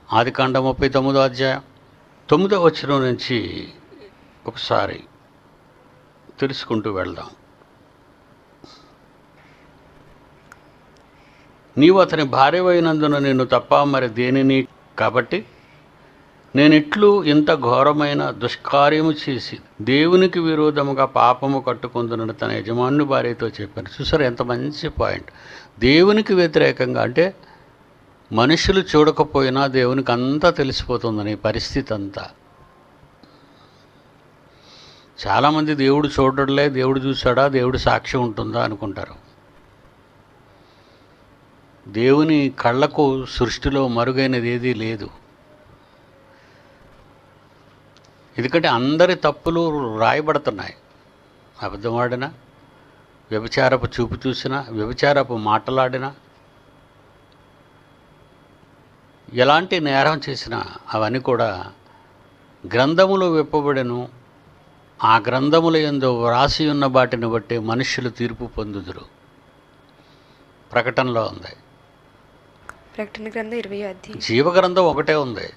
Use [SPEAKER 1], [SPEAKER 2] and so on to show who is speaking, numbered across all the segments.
[SPEAKER 1] ఆదికాండ ముప్పై తొమ్మిదో అధ్యాయం తొమ్మిదో వచనం నుంచి ఒకసారి తెలుసుకుంటూ వెళ్దాం నీవు అతని భార్యవైనందున నిన్ను తప్ప మరి దేనిని కాబట్టి నేనిట్లు ఇంత ఘోరమైన దుష్కార్యము చేసి దేవునికి విరోధముగా పాపము కట్టుకుందునని తన యజమాను భార్యతో చెప్పాను చూసారు ఎంత మంచి పాయింట్ దేవునికి వ్యతిరేకంగా అంటే మనుషులు చూడకపోయినా దేవునికి అంతా తెలిసిపోతుందని పరిస్థితి అంతా చాలామంది దేవుడు చూడడలే దేవుడు చూశాడా దేవుడు సాక్ష్యం ఉంటుందా అనుకుంటారు దేవుని కళ్ళకు సృష్టిలో మరుగైనది ఏదీ లేదు ఎందుకంటే అందరి తప్పులు రాయబడుతున్నాయి అబద్ధమాడినా వ్యభిచారపు చూపు చూసినా వ్యభిచారపు మాటలాడినా ఎలాంటి నేరం చేసినా అవన్నీ కూడా గ్రంథములు విప్పబడెను ఆ గ్రంథముల ఎందు వ్రాసి ఉన్న వాటిని బట్టి మనుష్యులు తీర్పు పొందుదురు ప్రకటనలో ఉంది
[SPEAKER 2] ప్రకటన గ్రంథం ఇరవై అధ్యాయం
[SPEAKER 1] జీవగ్రంథం ఒకటే ఉంది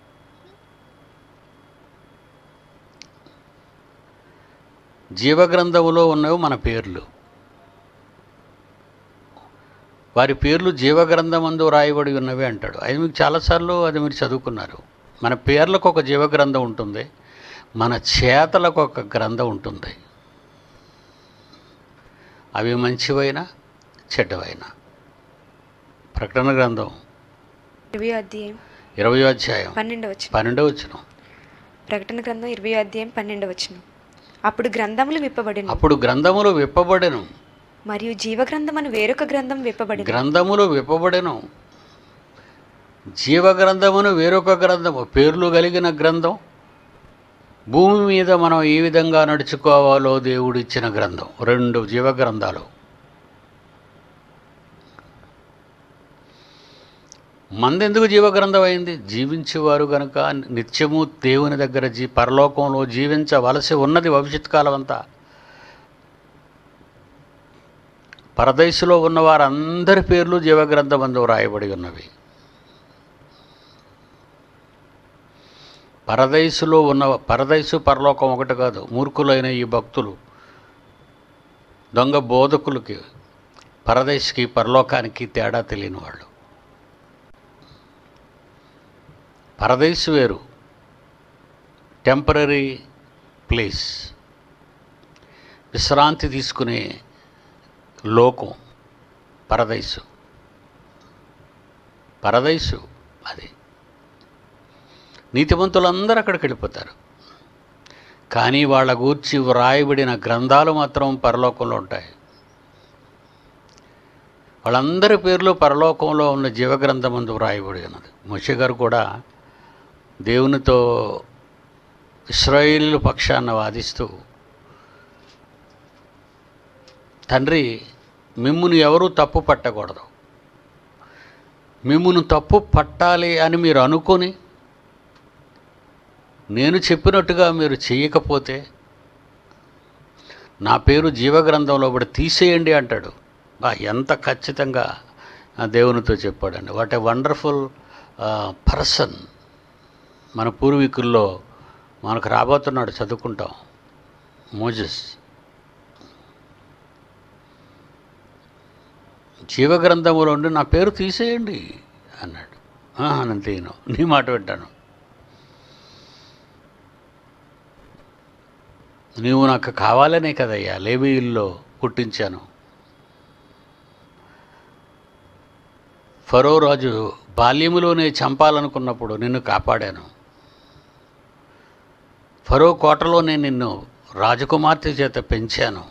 [SPEAKER 1] జీవగ్రంథములో ఉన్నవి మన పేర్లు వారి పేర్లు జీవగ్రంథమందు రాయబడి ఉన్నవి అంటాడు అది మీకు చాలాసార్లు అది మీరు చదువుకున్నారు మన పేర్లకు ఒక జీవగ్రంథం ఉంటుంది మన చేతలకు ఒక గ్రంథం ఉంటుంది అవి మంచివైనా చెడ్డవైనా ప్రకటన గ్రంథం
[SPEAKER 2] ఇరవై అధ్యాయం
[SPEAKER 1] ఇరవై అధ్యాయం
[SPEAKER 2] పన్నెండు వచ్చిన
[SPEAKER 1] పన్నెండవ వచ్చిన
[SPEAKER 2] ప్రకటన గ్రంథం ఇరవై అధ్యాయం పన్నెండు వచ్చిన అప్పుడు గ్రంథములు విప్పబడిన
[SPEAKER 1] అప్పుడు గ్రంథములు విప్పబడెను
[SPEAKER 2] మరియు జీవ గ్రంథమని వేరొక గ్రంథం విప్పబడిన
[SPEAKER 1] గ్రంథములు విప్పబడెను జీవగ్రంథమును వేరొక గ్రంథము పేర్లు కలిగిన గ్రంథం భూమి మీద మనం ఏ విధంగా నడుచుకోవాలో దేవుడు ఇచ్చిన గ్రంథం రెండు జీవగ్రంథాలు మందెందుకు జీవగ్రంథం అయింది జీవించేవారు గనుక నిత్యము దేవుని దగ్గర జీ పరలోకంలో జీవించవలసి ఉన్నది భవిష్యత్ కాలం అంతా పరదేశులో ఉన్న వారందరి పేర్లు జీవగ్రంథమందు రాయబడి ఉన్నవి పరదైసులో ఉన్న పరదైసు పరలోకం ఒకటి కాదు మూర్ఖులైన ఈ భక్తులు దొంగ బోధకులకి పరదేశికి పరలోకానికి తేడా తెలియని వాళ్ళు పరదేశు వేరు టెంపరీ ప్లేస్ విశ్రాంతి తీసుకునే లోకం పరదైసు పరదైసు అది నీతివంతులందరూ అక్కడికి వెళ్ళిపోతారు కానీ వాళ్ళ గూర్చి వ్రాయబడిన గ్రంథాలు మాత్రం పరలోకంలో ఉంటాయి వాళ్ళందరి పేర్లు పరలోకంలో ఉన్న జీవగ్రంథమందు వ్రాయబడి ఉన్నది మోషే గారు కూడా దేవునితో ఇస్రాయేలు పక్షాన వాదిస్తూ తండ్రి మిమ్మును ఎవరూ తప్పు పట్టకూడదు మిమ్మును తప్పు పట్టాలి అని మీరు అనుకొని నేను చెప్పినట్టుగా మీరు చేయకపోతే నా పేరు జీవగ్రంథంలో కూడా తీసేయండి అంటాడు బా ఎంత ఖచ్చితంగా ఆ దేవునితో చెప్పాడండి వాట్ ఏ వండర్ఫుల్ పర్సన్ మన పూర్వీకుల్లో మనకు రాబోతున్నాడు చదువుకుంటాం మోజెస్ జీవగ్రంథములో ఉండి నా పేరు తీసేయండి అన్నాడు "ఆ, నేను తీయను నీ మాట వింటాను నీవు నాకు కావాలనే కదయ్యా లేవీయుల్లో పుట్టించాను ఫరో రాజు బాల్యములోనే చంపాలనుకున్నప్పుడు నిన్ను కాపాడాను ఫరో కోటలోనే నిన్ను రాజకుమార్తె చేత పెంచాను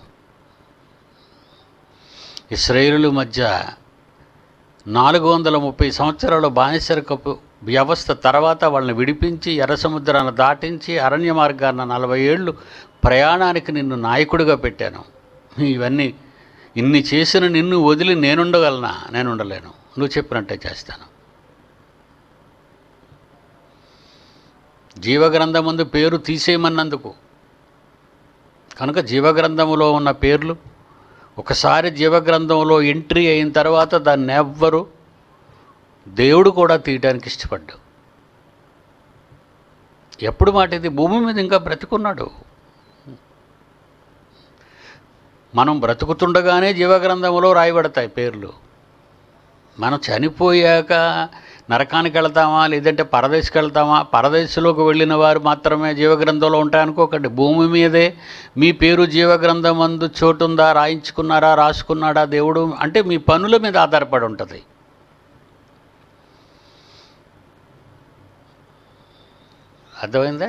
[SPEAKER 1] ఇస్రాయేలుల మధ్య నాలుగు వందల ముప్పై సంవత్సరాల బానిసరకపు వ్యవస్థ తర్వాత వాళ్ళని విడిపించి ఎర్ర సముద్రాన్ని దాటించి అరణ్య మార్గాన నలభై ఏళ్ళు ప్రయాణానికి నిన్ను నాయకుడిగా పెట్టాను ఇవన్నీ ఇన్ని చేసిన నిన్ను వదిలి నేనుండగలనా నేను ఉండలేను నువ్వు చెప్పినట్టే చేస్తాను జీవగ్రంథమందు పేరు తీసేయమన్నందుకు కనుక జీవగ్రంథములో ఉన్న పేర్లు ఒకసారి జీవగ్రంథంలో ఎంట్రీ అయిన తర్వాత దాన్ని ఎవ్వరు దేవుడు కూడా తీయడానికి ఇష్టపడ్డాడు ఎప్పుడు మాట ఇది భూమి మీద ఇంకా బ్రతికున్నాడు మనం బ్రతుకుతుండగానే జీవగ్రంథంలో రాయబడతాయి పేర్లు మనం చనిపోయాక నరకానికి వెళ్తామా లేదంటే పరదేశికి వెళ్తామా పరదేశంలోకి వెళ్ళిన వారు మాత్రమే జీవగ్రంథంలో ఉంటాయనుకోకండి భూమి మీదే మీ పేరు జీవగ్రంథం అందు చోటుందా రాయించుకున్నారా రాసుకున్నాడా దేవుడు అంటే మీ పనుల మీద ఆధారపడి ఉంటుంది అర్థమైందా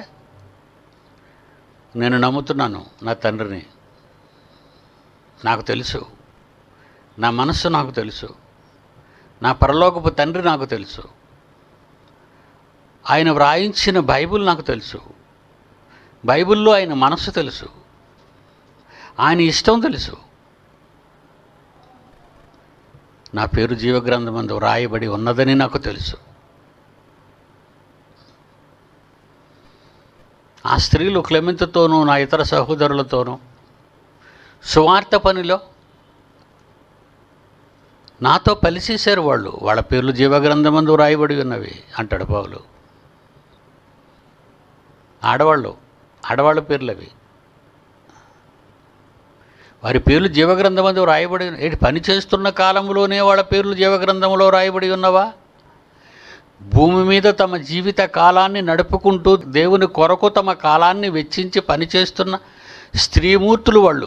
[SPEAKER 1] నేను నమ్ముతున్నాను నా తండ్రిని నాకు తెలుసు నా మనస్సు నాకు తెలుసు నా పరలోకపు తండ్రి నాకు తెలుసు ఆయన వ్రాయించిన బైబిల్ నాకు తెలుసు బైబిల్లో ఆయన మనస్సు తెలుసు ఆయన ఇష్టం తెలుసు నా పేరు జీవగ్రంథమందు వ్రాయబడి ఉన్నదని నాకు తెలుసు ఆ స్త్రీలు క్లెమెంతతోనూ నా ఇతర సహోదరులతోనూ సువార్త పనిలో నాతో పలిసేశారు వాళ్ళు వాళ్ళ పేర్లు జీవగ్రంథమందు రాయబడి ఉన్నవి అంటాడు పౌలు ఆడవాళ్ళు ఆడవాళ్ళ పేర్లు అవి వారి పేర్లు జీవగ్రంథమందు రాయబడి ఏంటి పని చేస్తున్న కాలంలోనే వాళ్ళ పేర్లు జీవగ్రంథంలో రాయబడి ఉన్నవా భూమి మీద తమ జీవిత కాలాన్ని నడుపుకుంటూ దేవుని కొరకు తమ కాలాన్ని వెచ్చించి పనిచేస్తున్న స్త్రీమూర్తులు వాళ్ళు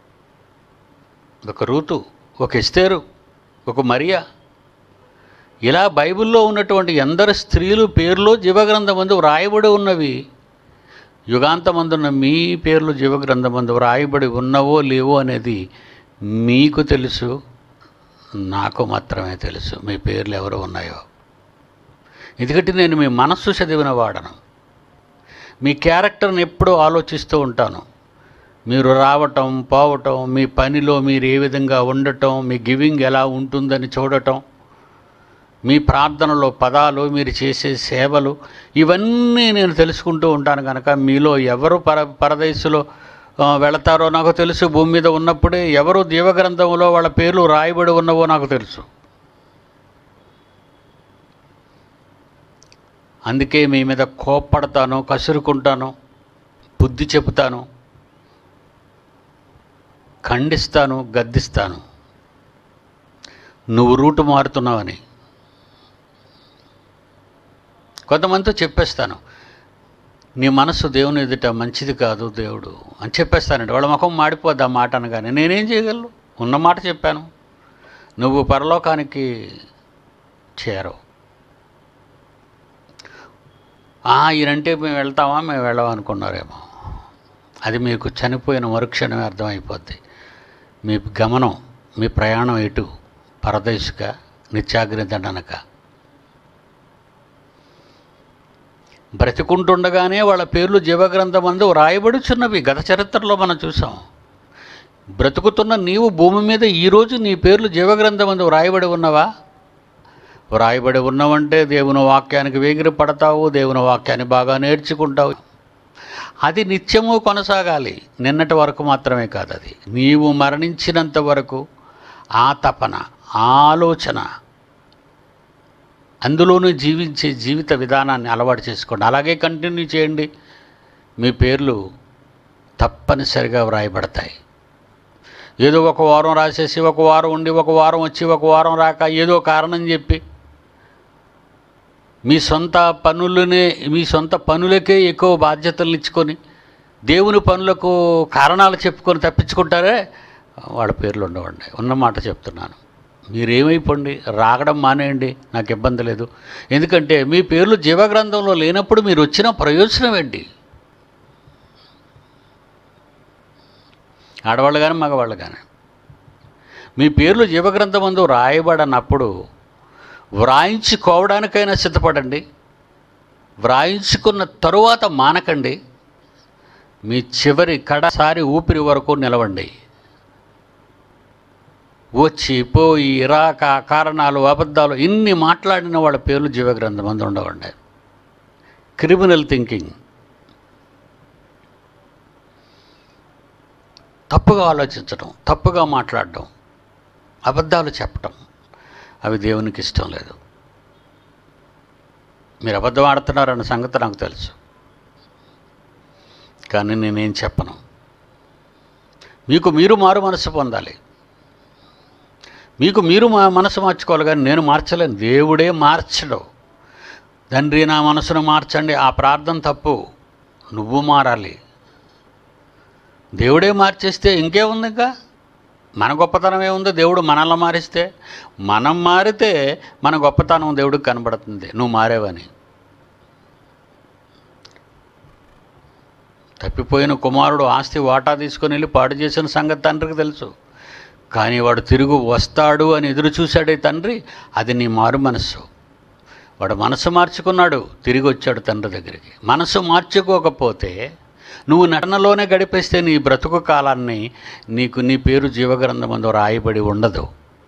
[SPEAKER 1] ఒక రూతు ఒక ఎస్తేరు ఒక మరియా ఇలా బైబిల్లో ఉన్నటువంటి ఎందరు స్త్రీలు పేర్లు జీవగ్రంథమందు వ్రాయబడి ఉన్నవి యుగాంతమందున్న మీ పేర్లు జీవగ్రంథమందు వ్రాయబడి ఉన్నవో లేవో అనేది మీకు తెలుసు నాకు మాత్రమే తెలుసు మీ పేర్లు ఎవరు ఉన్నాయో ఎందుకంటే నేను మీ మనస్సు చదివిన వాడను మీ క్యారెక్టర్ని ఎప్పుడూ ఆలోచిస్తూ ఉంటాను మీరు రావటం పోవటం మీ పనిలో మీరు ఏ విధంగా ఉండటం మీ గివింగ్ ఎలా ఉంటుందని చూడటం మీ ప్రార్థనలో పదాలు మీరు చేసే సేవలు ఇవన్నీ నేను తెలుసుకుంటూ ఉంటాను కనుక మీలో ఎవరు పర పరదేశులో ఆ, వెళతారో నాకు తెలుసు భూమి మీద ఉన్నప్పుడే ఎవరు దీవగ్రంథంలో వాళ్ళ పేర్లు రాయబడి ఉన్నవో నాకు తెలుసు అందుకే మీ మీద కోప్పడతాను కసురుకుంటాను బుద్ధి చెబుతాను ఖండిస్తాను గద్దిస్తాను నువ్వు రూటు మారుతున్నావని కొంతమందితో చెప్పేస్తాను నీ మనస్సు దేవుని ఎదుట మంచిది కాదు దేవుడు అని చెప్పేస్తానండి వాళ్ళ ముఖం మాడిపోద్ది ఆ మాట అనగానే నేనేం చేయగలను ఉన్న మాట చెప్పాను నువ్వు పరలోకానికి చేరవు "ఆ, ఈయనంటే మేము వెళ్తామా మేము వెళ్ళాం అనుకున్నారేమో అది మీకు చనిపోయిన మరుక్షణమే అర్థమైపోద్ది మీ గమనం మీ ప్రయాణం ఎటు పరదేశుక నిత్యాగ్ని దండనక బ్రతికుంటుండగానే వాళ్ళ పేర్లు జీవగ్రంథమందు వ్రాయబడుచున్నవి గత చరిత్రలో మనం చూసాం బ్రతుకుతున్న నీవు భూమి మీద ఈరోజు నీ పేర్లు జీవగ్రంథమందు వ్రాయబడి ఉన్నవా వ్రాయబడి ఉన్నవంటే దేవుని వాక్యానికి వేగిరి పడతావు దేవుని వాక్యాన్ని బాగా నేర్చుకుంటావు అది నిత్యము కొనసాగాలి నిన్నటి వరకు మాత్రమే కాదు అది నీవు మరణించినంత వరకు ఆ తపన ఆ ఆలోచన అందులోనూ జీవించే జీవిత విధానాన్ని అలవాటు చేసుకోండి అలాగే కంటిన్యూ చేయండి మీ పేర్లు తప్పనిసరిగా వ్రాయబడతాయి ఏదో ఒక వారం రాసేసి ఒక వారం ఉండి ఒక వారం వచ్చి ఒక వారం రాక ఏదో కారణం చెప్పి మీ సొంత పనులనే మీ సొంత పనులకే ఎక్కువ బాధ్యతలు ఇచ్చుకొని దేవుని పనులకు కారణాలు చెప్పుకొని తప్పించుకుంటారే వాళ్ళ పేర్లు ఉండవండి ఉన్నమాట చెప్తున్నాను మీరేమైపోండి రాగడం మానేయండి నాకు ఇబ్బంది లేదు ఎందుకంటే మీ పేర్లు జీవగ్రంథంలో లేనప్పుడు మీరు వచ్చిన ప్రయోజనం ఏంటి ఆడవాళ్ళు కానీ మగవాళ్ళు కానీ మీ పేర్లు జీవగ్రంథమందు రాయబడనప్పుడు వ్రాయించుకోవడానికైనా సిద్ధపడండి వ్రాయించుకున్న తరువాత మానకండి మీ చివరి కడసారి ఊపిరి వరకు నిలవండి వచ్చి పోయి రాక కారణాలు అబద్ధాలు ఇన్ని మాట్లాడిన వాళ్ళ పేర్లు జీవగ్రంథం అందు ఉండవండి క్రిమినల్ థింకింగ్ తప్పుగా ఆలోచించడం తప్పుగా మాట్లాడడం అబద్ధాలు చెప్పటం అవి దేవునికి ఇష్టం లేదు మీరు అబద్ధం ఆడుతున్నారన్న సంగతి నాకు తెలుసు కానీ నేనేం చెప్పను మీకు మీరు మారు మనసు పొందాలి మీకు మీరు మా మనసు మార్చుకోవాలి కానీ నేను మార్చలేను దేవుడే మార్చడు తండ్రి నా మనసును మార్చండి ఆ ప్రార్థన తప్పు నువ్వు మారాలి దేవుడే మార్చేస్తే ఇంకేముంది ఇంకా మన గొప్పతనం ఏముందో దేవుడు మనల్ని మారిస్తే మనం మారితే మన గొప్పతనం దేవుడికి కనబడుతుంది నువ్వు మారేవని తప్పిపోయిన కుమారుడు ఆస్తి వాటా తీసుకొని వెళ్ళి పాడు చేసిన సంగతి తండ్రికి తెలుసు కానీ వాడు తిరుగు వస్తాడు అని ఎదురు చూశాడే తండ్రి అది నీ మారు మనస్సు వాడు మనసు మార్చుకున్నాడు తిరిగి వచ్చాడు తండ్రి దగ్గరికి మనసు మార్చుకోకపోతే నువ్వు నటనలోనే గడిపేస్తే నీ బ్రతుకు కాలాన్ని నీకు నీ పేరు జీవగ్రంథమందు రాయబడి ఉండదు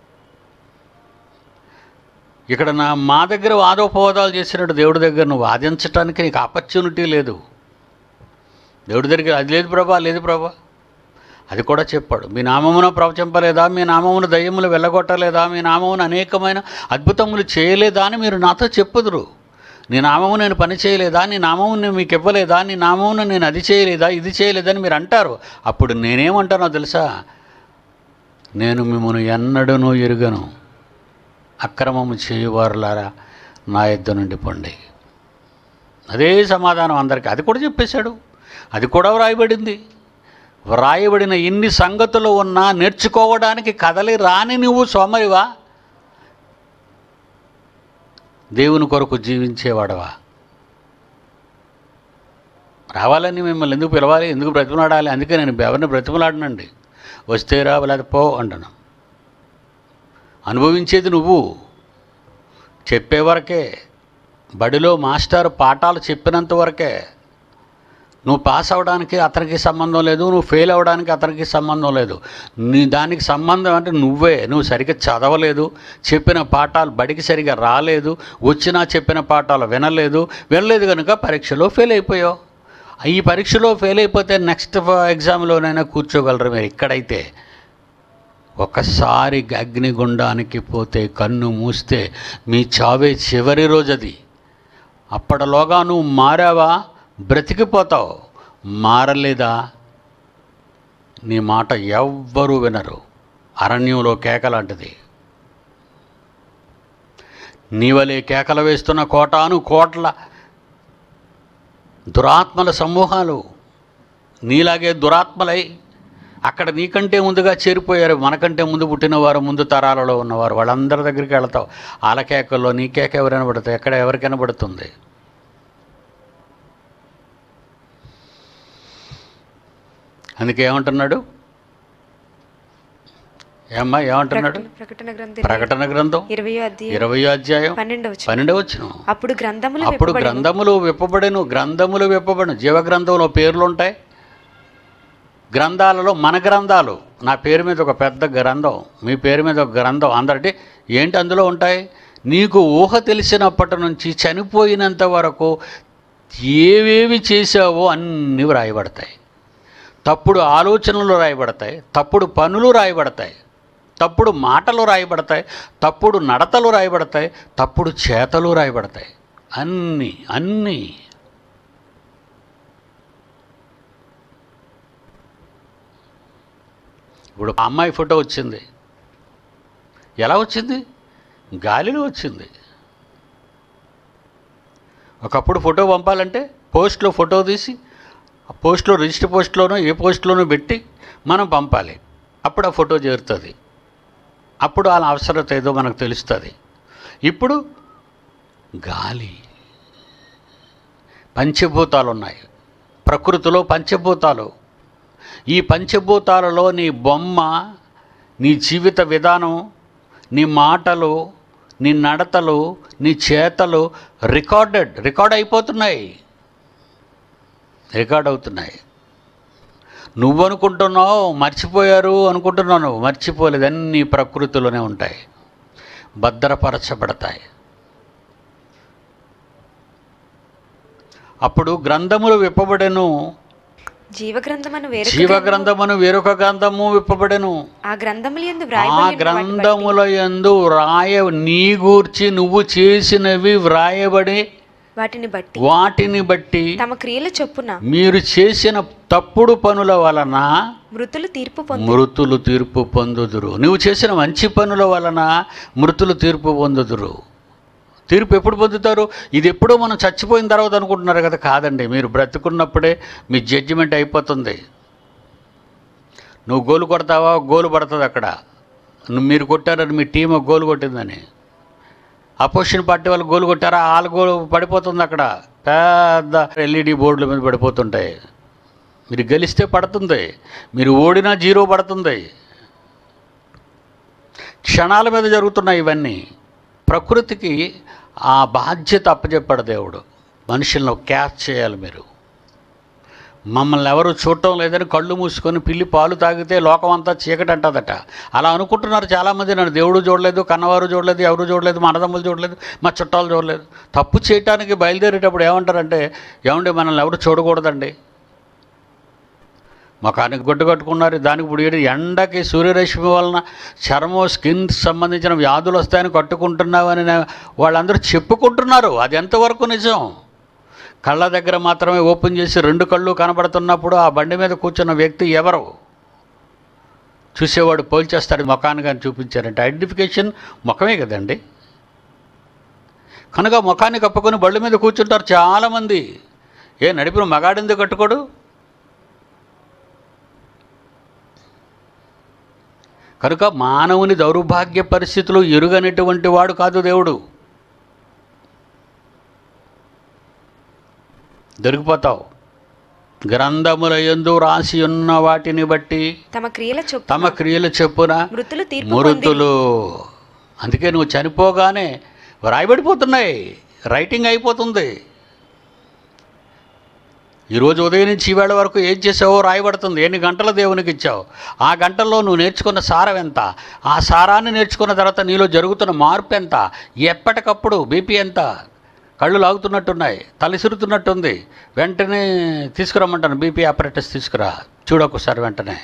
[SPEAKER 1] ఇక్కడ నా మా దగ్గర వాదోపవాదాలు చేసినట్టు దేవుడి దగ్గర నువ్వు వాదించడానికి నీకు ఆపర్చునిటీ లేదు దేవుడి దగ్గర అది లేదు ప్రభా లేదు ప్రభా అది కూడా చెప్పాడు మీ నామమున ప్రవచింపలేదా మీ నామమున దయ్యములు వెళ్ళగొట్టలేదా మీ నామమున అనేకమైన అద్భుతములు చేయలేదా అని మీరు నాతో చెప్పుదురు నీ నామము నేను పని చేయలేదా నీ నామము నేను మీకు ఇవ్వలేదా నీ నామమును నేను అది చేయలేదా ఇది చేయలేదని మీరు అంటారు అప్పుడు నేనేమంటానో తెలుసా నేను మిమ్మల్ని ఎన్నడూనూ ఎరుగను అక్రమము చేయువారులారా నా యుద్ధ నుండి పొండి అదే సమాధానం అందరికీ అది కూడా చెప్పేశాడు అది కూడా వ్రాయబడింది వ్రాయబడిన ఇన్ని సంగతులు ఉన్నా నేర్చుకోవడానికి కదలి రాని నువ్వు సోమరివా దేవుని కొరకు జీవించేవాడవా రావాలని మిమ్మల్ని ఎందుకు పిలవాలి ఎందుకు బ్రతిమలాడాలి అందుకే నేను ఎవరిని బ్రతిమలాడనండి వస్తే రా లేదా పో అంటాను అనుభవించేది నువ్వు చెప్పేవరకే బడిలో మాస్టర్ పాఠాలు చెప్పినంత వరకే నువ్వు పాస్ అవ్వడానికి అతనికి సంబంధం లేదు నువ్వు ఫెయిల్ అవ్వడానికి అతనికి సంబంధం లేదు నీ దానికి సంబంధం అంటే నువ్వే నువ్వు సరిగ్గా చదవలేదు చెప్పిన పాఠాలు బడికి సరిగా రాలేదు వచ్చినా చెప్పిన పాఠాలు వినలేదు వినలేదు కనుక పరీక్షలో ఫెయిల్ అయిపోయావు ఈ పరీక్షలో ఫెయిల్ అయిపోతే నెక్స్ట్ ఎగ్జామ్లోనైనా కూర్చోగలరు మీరు ఇక్కడైతే ఒకసారి అగ్నిగుండానికి పోతే కన్ను మూస్తే మీ చావే చివరి రోజు అది అప్పటిలోగా నువ్వు మారావా బ్రతికిపోతావు మారలేదా నీ మాట ఎవ్వరూ వినరు అరణ్యంలో కేక లాంటిది నీవలే కేకలు వేస్తున్న కోటాను కోట్ల దురాత్మల సమూహాలు నీలాగే దురాత్మలై అక్కడ నీకంటే ముందుగా చేరిపోయారు మనకంటే ముందు పుట్టినవారు ముందు తరాలలో ఉన్నవారు వాళ్ళందరి దగ్గరికి వెళ్తావు వాళ్ళ కేకల్లో నీ కేక ఎవరైనా పడుతుంది ఎక్కడ ఎవరికైనా పడుతుంది అందుకే ఏమంటున్నాడు ఏమ్మా ఏమంటున్నాడు
[SPEAKER 2] ప్రకటన ప్రకటన గ్రంథం
[SPEAKER 1] ప్రకటన గ్రంథం
[SPEAKER 2] ఇరవై అధ్యాయం
[SPEAKER 1] ఇరవై అధ్యాయం
[SPEAKER 2] పన్నెండవ వచనం.
[SPEAKER 1] పన్నెండవ వచ్చిన
[SPEAKER 2] అప్పుడు గ్రంథములు
[SPEAKER 1] అప్పుడు
[SPEAKER 2] విప్పబడెను.
[SPEAKER 1] గ్రంథములు విప్పబడెను గ్రంథములు విప్పబడను జీవ గ్రంథంలో పేర్లు ఉంటాయి గ్రంథాలలో మన గ్రంథాలు నా పేరు మీద ఒక పెద్ద గ్రంథం మీ పేరు మీద ఒక గ్రంథం అందరిటి ఏంటి అందులో ఉంటాయి నీకు ఊహ తెలిసినప్పటి నుంచి చనిపోయినంత వరకు ఏవేవి చేసావో అన్నీ రాయబడతాయి తప్పుడు ఆలోచనలు రాయబడతాయి తప్పుడు పనులు రాయబడతాయి తప్పుడు మాటలు రాయబడతాయి తప్పుడు నడతలు రాయబడతాయి తప్పుడు చేతలు రాయబడతాయి అన్నీ అన్నీ ఇప్పుడు ఆ అమ్మాయి ఫోటో వచ్చింది ఎలా వచ్చింది గాలిలో వచ్చింది ఒకప్పుడు ఫోటో పంపాలంటే పోస్ట్లో ఫోటో తీసి ఆ పోస్ట్లో రిజిస్టర్ పోస్ట్లోనో ఏ పోస్ట్లోనో పెట్టి మనం పంపాలి అప్పుడు ఆ ఫోటో చేరుతుంది అప్పుడు వాళ్ళ అవసరత ఏదో మనకు తెలుస్తుంది ఇప్పుడు గాలి పంచభూతాలు ఉన్నాయి ప్రకృతిలో పంచభూతాలు ఈ పంచభూతాలలో నీ బొమ్మ నీ జీవిత విధానం నీ మాటలు నీ నడతలు నీ చేతలు రికార్డెడ్ రికార్డ్ అయిపోతున్నాయి రికార్డ్ అవుతున్నాయి నువ్వు అనుకుంటున్నావు మర్చిపోయారు అనుకుంటున్నావు నువ్వు మర్చిపోలేదు అన్నీ ప్రకృతిలోనే ఉంటాయి భద్రపరచబడతాయి అప్పుడు గ్రంథములు విప్పబడెను
[SPEAKER 2] జీవ గ్రంథమను వేరొక
[SPEAKER 1] జీవ
[SPEAKER 2] గ్రంథము-
[SPEAKER 1] గ్రంథమును వేరొక గ్రంథము విప్పబడెను
[SPEAKER 2] ఆ గ్రంథములు ఎందు
[SPEAKER 1] ఆ
[SPEAKER 2] వ్రాయబడి ఉన్న వాటి బట్టి
[SPEAKER 1] గ్రంథముల యందు వ్రాయ నీ గూర్చి నువ్వు చేసినవి వ్రాయబడి
[SPEAKER 2] వాటిని బట్టి
[SPEAKER 1] వాటిని బట్టి
[SPEAKER 2] తమ క్రియల చొప్పున
[SPEAKER 1] మీరు చేసిన తప్పుడు పనుల వలన
[SPEAKER 2] మృతులు తీర్పు పొంది
[SPEAKER 1] మృతులు తీర్పు పొందుదురు నువ్వు చేసిన మంచి పనుల వలన మృతులు తీర్పు పొందుదురు తీర్పు ఎప్పుడు పొందుతారు ఇది ఎప్పుడో మనం చచ్చిపోయిన తర్వాత అనుకుంటున్నారు కదా కాదండి మీరు బ్రతుకున్నప్పుడే మీ జడ్జిమెంట్ అయిపోతుంది నువ్వు గోలు కొడతావా గోలు పడుతుంది అక్కడ నువ్వు మీరు కొట్టారని మీ టీం ఒక గోలు కొట్టిందని అపోజిషన్ పార్టీ వాళ్ళు గోలు కొట్టారా వాళ్ళ గోలు పడిపోతుంది అక్కడ పెద్ద ఎల్ఈడి బోర్డుల మీద పడిపోతుంటాయి మీరు గెలిస్తే పడుతుంది మీరు ఓడినా జీరో పడుతుంది క్షణాల మీద జరుగుతున్నాయి ఇవన్నీ ప్రకృతికి ఆ బాధ్యత అప్పచెప్పాడు దేవుడు మనుషులను క్యాచ్ చేయాలి మీరు మమ్మల్ని ఎవరు చూడటం లేదని కళ్ళు మూసుకొని పిల్లి పాలు తాగితే లోకం అంతా చీకటి అంటదట అలా అనుకుంటున్నారు చాలామంది నన్ను దేవుడు చూడలేదు కన్నవారు చూడలేదు ఎవరు చూడలేదు మా అన్నదమ్ములు చూడలేదు మా చుట్టాలు చూడలేదు తప్పు చేయటానికి బయలుదేరేటప్పుడు ఏమంటారంటే ఏమండి మనల్ని ఎవరు చూడకూడదండి ముఖానికి గుడ్డ కట్టుకున్నారు దానికి ఇప్పుడు ఏడు ఎండకి సూర్యరశ్మి వలన చర్మం స్కిన్ సంబంధించిన వ్యాధులు వస్తాయని కట్టుకుంటున్నావని నే- వాళ్ళందరూ చెప్పుకుంటున్నారు అది ఎంతవరకు నిజం కళ్ళ దగ్గర మాత్రమే ఓపెన్ చేసి రెండు కళ్ళు కనబడుతున్నప్పుడు ఆ బండి మీద కూర్చున్న వ్యక్తి ఎవరు చూసేవాడు పోల్చేస్తాడు ముఖాన్ని కానీ చూపించారంటే ఐడెంటిఫికేషన్ ముఖమే కదండి కనుక ముఖాన్ని కప్పుకొని బళ్ళు మీద కూర్చుంటారు చాలామంది ఏ నడిపిన మగాడెందుకు కట్టుకోడు కనుక మానవుని దౌర్భాగ్య పరిస్థితులు ఎరుగనటువంటి వాడు కాదు దేవుడు దొరికిపోతావు గ్రంథముల యందు రాసి ఉన్న వాటిని బట్టి
[SPEAKER 2] తమ క్రియల చొప్పున
[SPEAKER 1] తమ క్రియలు చెప్పున
[SPEAKER 2] మృతులు తీర్పు పొంది
[SPEAKER 1] మృతులు అందుకే నువ్వు చనిపోగానే వ్రాయబడిపోతున్నాయి రైటింగ్ అయిపోతుంది ఈరోజు ఉదయం నుంచి ఈవేళ వరకు ఏం చేసావో రాయబడుతుంది ఎన్ని గంటల దేవునికి ఇచ్చావు ఆ గంటల్లో నువ్వు నేర్చుకున్న సారం ఎంత ఆ సారాన్ని నేర్చుకున్న తర్వాత నీలో జరుగుతున్న మార్పు ఎంత ఎప్పటికప్పుడు బీపీ ఎంత కళ్ళు లాగుతున్నట్టున్నాయి తలసిరుతున్నట్టుంది వెంటనే తీసుకురమ్మంటాను బీపీ ఆపరేటర్స్ తీసుకురా చూడొకసారి వెంటనే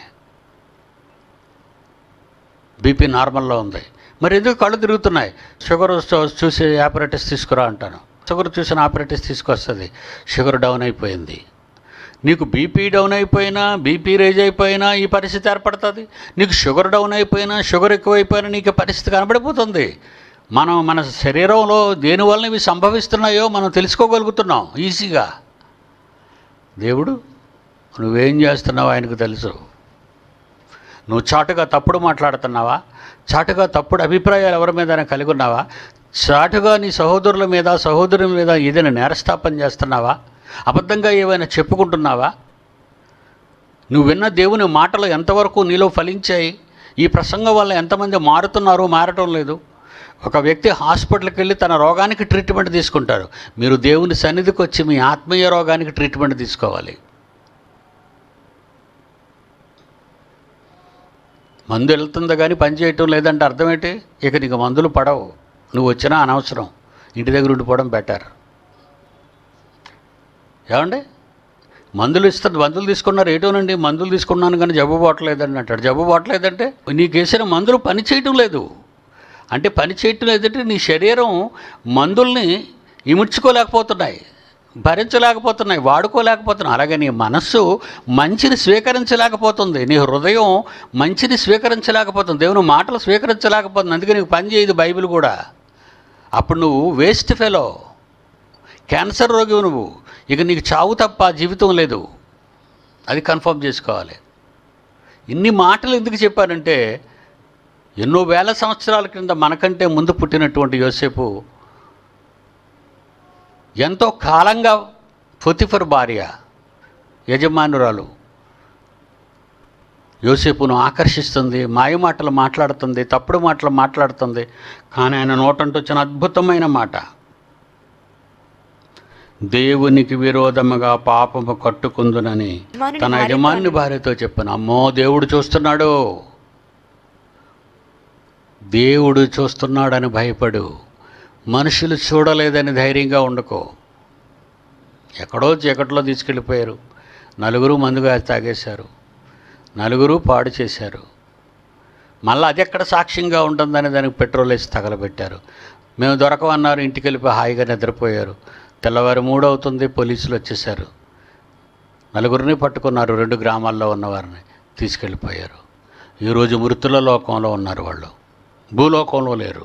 [SPEAKER 1] బీపీ నార్మల్లో ఉంది మరి ఎందుకు కళ్ళు తిరుగుతున్నాయి షుగర్ చూ- చూసి ఆపరేటర్స్ తీసుకురా అంటాను షుగర్ చూసిన ఆపరేటర్స్ తీసుకొస్తుంది షుగర్ డౌన్ అయిపోయింది నీకు బీపీ డౌన్ అయిపోయినా బీపీ రేజ్ అయిపోయినా ఈ పరిస్థితి ఏర్పడుతుంది నీకు షుగర్ డౌన్ అయిపోయినా షుగర్ ఎక్కువైపోయినా నీకు ఈ పరిస్థితి కనబడిపోతుంది మనం మన శరీరంలో దేనివల్ల ఇవి సంభవిస్తున్నాయో మనం తెలుసుకోగలుగుతున్నాం ఈజీగా దేవుడు నువ్వేం చేస్తున్నావు ఆయనకు తెలుసు నువ్వు చాటుగా తప్పుడు మాట్లాడుతున్నావా చాటుగా తప్పుడు అభిప్రాయాలు ఎవరి మీద కలిగి ఉన్నావా చాటుగా నీ సహోదరుల మీద సహోదరుల మీద ఏదైనా నేరస్థాపన చేస్తున్నావా అబద్ధంగా ఏమైనా చెప్పుకుంటున్నావా నువ్వు విన్న దేవుని మాటలు ఎంతవరకు నీలో ఫలించాయి ఈ ప్రసంగం వల్ల ఎంతమంది మారుతున్నారు మారటం లేదు ఒక వ్యక్తి హాస్పిటల్కి వెళ్ళి తన రోగానికి ట్రీట్మెంట్ తీసుకుంటారు మీరు దేవుని సన్నిధికి వచ్చి మీ ఆత్మీయ రోగానికి ట్రీట్మెంట్ తీసుకోవాలి మందు వెళ్తుందా కానీ పని చేయటం లేదంటే అర్థం ఏంటి ఇక నీకు మందులు పడవు నువ్వు వచ్చినా అనవసరం ఇంటి దగ్గర ఉండిపోవడం బెటర్ ఏమండి మందులు ఇస్తారు మందులు తీసుకున్నారు ఏటోనండి మందులు తీసుకున్నాను కానీ జబ్బు పోవట్లేదండి అంటాడు జబ్బు పోవట్లేదంటే నీకు వేసిన మందులు పని చేయటం లేదు అంటే పని చేయటం లేదంటే నీ శరీరం మందుల్ని ఇముడ్చుకోలేకపోతున్నాయి భరించలేకపోతున్నాయి వాడుకోలేకపోతున్నాయి అలాగే నీ మనస్సు మంచిని స్వీకరించలేకపోతుంది నీ హృదయం మంచిని స్వీకరించలేకపోతుంది దేవుని మాటలు స్వీకరించలేకపోతుంది అందుకే నీకు పని చేయదు బైబిల్ కూడా అప్పుడు నువ్వు వేస్ట్ ఫెలో క్యాన్సర్ రోగి నువ్వు ఇక నీకు చావు తప్ప జీవితం లేదు అది కన్ఫర్మ్ చేసుకోవాలి ఇన్ని మాటలు ఎందుకు చెప్పానంటే ఎన్నో వేల సంవత్సరాల క్రింద మనకంటే ముందు పుట్టినటువంటి యోసేపు ఎంతో కాలంగా పొతిఫర్ భార్య యజమానురాలు యోసేపును ఆకర్షిస్తుంది మాయ మాటలు మాట్లాడుతుంది తప్పుడు మాటలు మాట్లాడుతుంది కానీ ఆయన నోటంటూ వచ్చిన అద్భుతమైన మాట దేవునికి విరోధముగా పాపము కట్టుకుందునని
[SPEAKER 2] యజమానుని
[SPEAKER 1] తన
[SPEAKER 2] భార్యతో
[SPEAKER 1] యజమాని భార్యతో చెప్పాను అమ్మో దేవుడు చూస్తున్నాడు దేవుడు చూస్తున్నాడని భయపడు మనుషులు చూడలేదని ధైర్యంగా ఉండకో ఎక్కడో చీకట్లో తీసుకెళ్ళిపోయారు నలుగురు మందుగా తాగేశారు నలుగురు పాడు చేశారు మళ్ళీ అది ఎక్కడ సాక్ష్యంగా ఉంటుందని దానికి పెట్రోల్ వేసి తగలబెట్టారు మేము దొరకమన్నారు ఇంటికి వెళ్ళిపోయి హాయిగా నిద్రపోయారు తెల్లవారి మూడు అవుతుంది పోలీసులు వచ్చేసారు నలుగురిని పట్టుకున్నారు రెండు గ్రామాల్లో ఉన్నవారిని తీసుకెళ్ళిపోయారు ఈరోజు మృతుల లోకంలో ఉన్నారు వాళ్ళు భూలోకంలో లేరు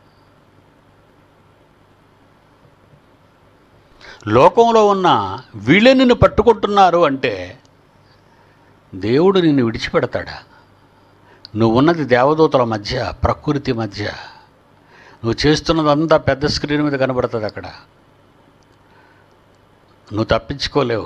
[SPEAKER 1] లోకంలో ఉన్న వీళ్ళే నిన్ను పట్టుకుంటున్నారు అంటే దేవుడు నిన్ను విడిచిపెడతాడా నువ్వు ఉన్నది దేవదూతల మధ్య ప్రకృతి మధ్య నువ్వు చేస్తున్నదంతా పెద్ద స్క్రీన్ మీద కనబడుతుంది అక్కడ నువ్వు తప్పించుకోలేవు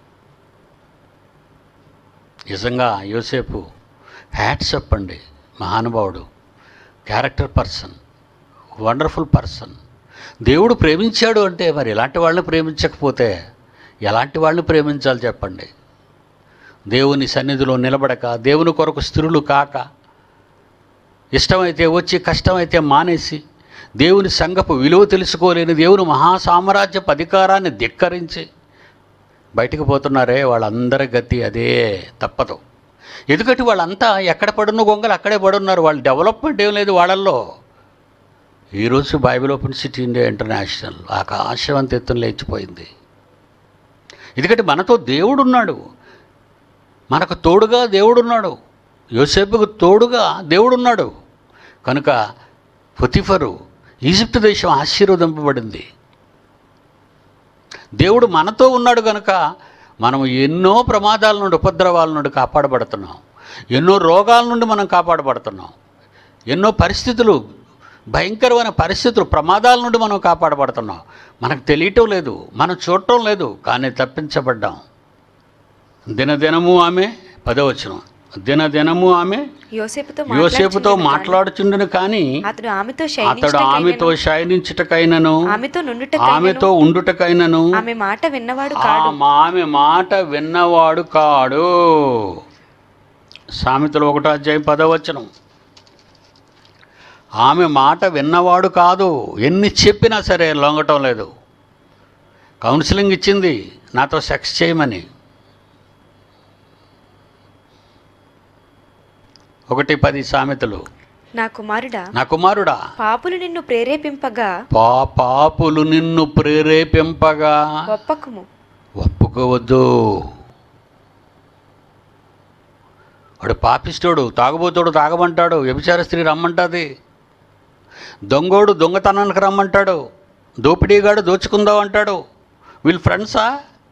[SPEAKER 1] నిజంగా యోసేపు హ్యాట్స్ చెప్పండి మహానుభావుడు క్యారెక్టర్ పర్సన్ వండర్ఫుల్ పర్సన్ దేవుడు ప్రేమించాడు అంటే మరి ఎలాంటి వాళ్ళని ప్రేమించకపోతే ఎలాంటి వాళ్ళని ప్రేమించాలి చెప్పండి దేవుని సన్నిధిలో నిలబడక దేవుని కొరకు స్థిరులు కాక ఇష్టమైతే వచ్చి కష్టమైతే మానేసి దేవుని సంగపు విలువ తెలుసుకోలేని దేవుని మహాసామ్రాజ్యపు అధికారాన్ని ధిక్కరించి బయటికి పోతున్నారే వాళ్ళందరి గతి అదే తప్పదు ఎందుకంటే వాళ్ళంతా ఎక్కడ పడున్న గొంగలు అక్కడే పడున్నారు వాళ్ళు డెవలప్మెంట్ ఏం లేదు వాళ్ళల్లో ఈరోజు Bible open city India international ఆకాశవంత ఎత్తున లేచిపోయింది ఎందుకంటే మనతో దేవుడు ఉన్నాడు మనకు తోడుగా దేవుడున్నాడు యోసేపుకు తోడుగా దేవుడున్నాడు కనుక పొతిఫరు ఈజిప్ట్ దేశం ఆశీర్వదింపబడింది దేవుడు మనతో ఉన్నాడు కనుక మనం ఎన్నో ప్రమాదాల నుండి ఉపద్రవాల నుండి కాపాడబడుతున్నాం ఎన్నో రోగాల నుండి మనం కాపాడబడుతున్నాం ఎన్నో పరిస్థితులు భయంకరమైన పరిస్థితులు ప్రమాదాల నుండి మనం కాపాడబడుతున్నాం మనకు తెలియటం లేదు మనం చూడటం లేదు కానీ తప్పించబడ్డాం దినదినము ఆమె పదవచనం దినదినము ఆమె
[SPEAKER 2] యోసేపుతో
[SPEAKER 1] యోసేపుతో
[SPEAKER 2] మాట్లాడుచుండెను
[SPEAKER 1] మాట్లాడుచుండను కానీ
[SPEAKER 2] కానీ అతడు ఆమెతో
[SPEAKER 1] అతడు ఆమెతో
[SPEAKER 2] శయనించుటకైనను,
[SPEAKER 1] శయనించుటకైనను
[SPEAKER 2] ఆమెతో నుండుటకైనను,
[SPEAKER 1] ఆమెతో ఉండుటకైనను
[SPEAKER 2] ఆమె మాట విన్నవాడు
[SPEAKER 1] ఆ
[SPEAKER 2] కాడు
[SPEAKER 1] ఆమె మాట విన్నవాడు కాడు సామెతలు ఒకటో అధ్యాయం పదవచనం ఆమె మాట విన్నవాడు కాదు ఎన్ని చెప్పినా సరే లొంగటం లేదు కౌన్సిలింగ్ ఇచ్చింది నాతో సెక్స్ చేయమని ఒకటి పది సామెతలు
[SPEAKER 2] నా కుమారుడా
[SPEAKER 1] నా కుమారుడా
[SPEAKER 2] పాపులు నిన్ను ప్రేరేపింపగా
[SPEAKER 1] పా పాపులు నిన్ను ప్రేరేపింపగా
[SPEAKER 2] ఒప్పకుము
[SPEAKER 1] ఒప్పుకోవద్దు వాడు పాపిస్తోడు తాగుబోతోడు తాగమంటాడు వ్యభిచార స్త్రీ రమ్మంటుంది దొంగోడు దొంగతనానికి రమ్మంటాడు దోపిడీగాడు దోచుకుందాం అంటాడు వీళ్ళు ఫ్రెండ్సా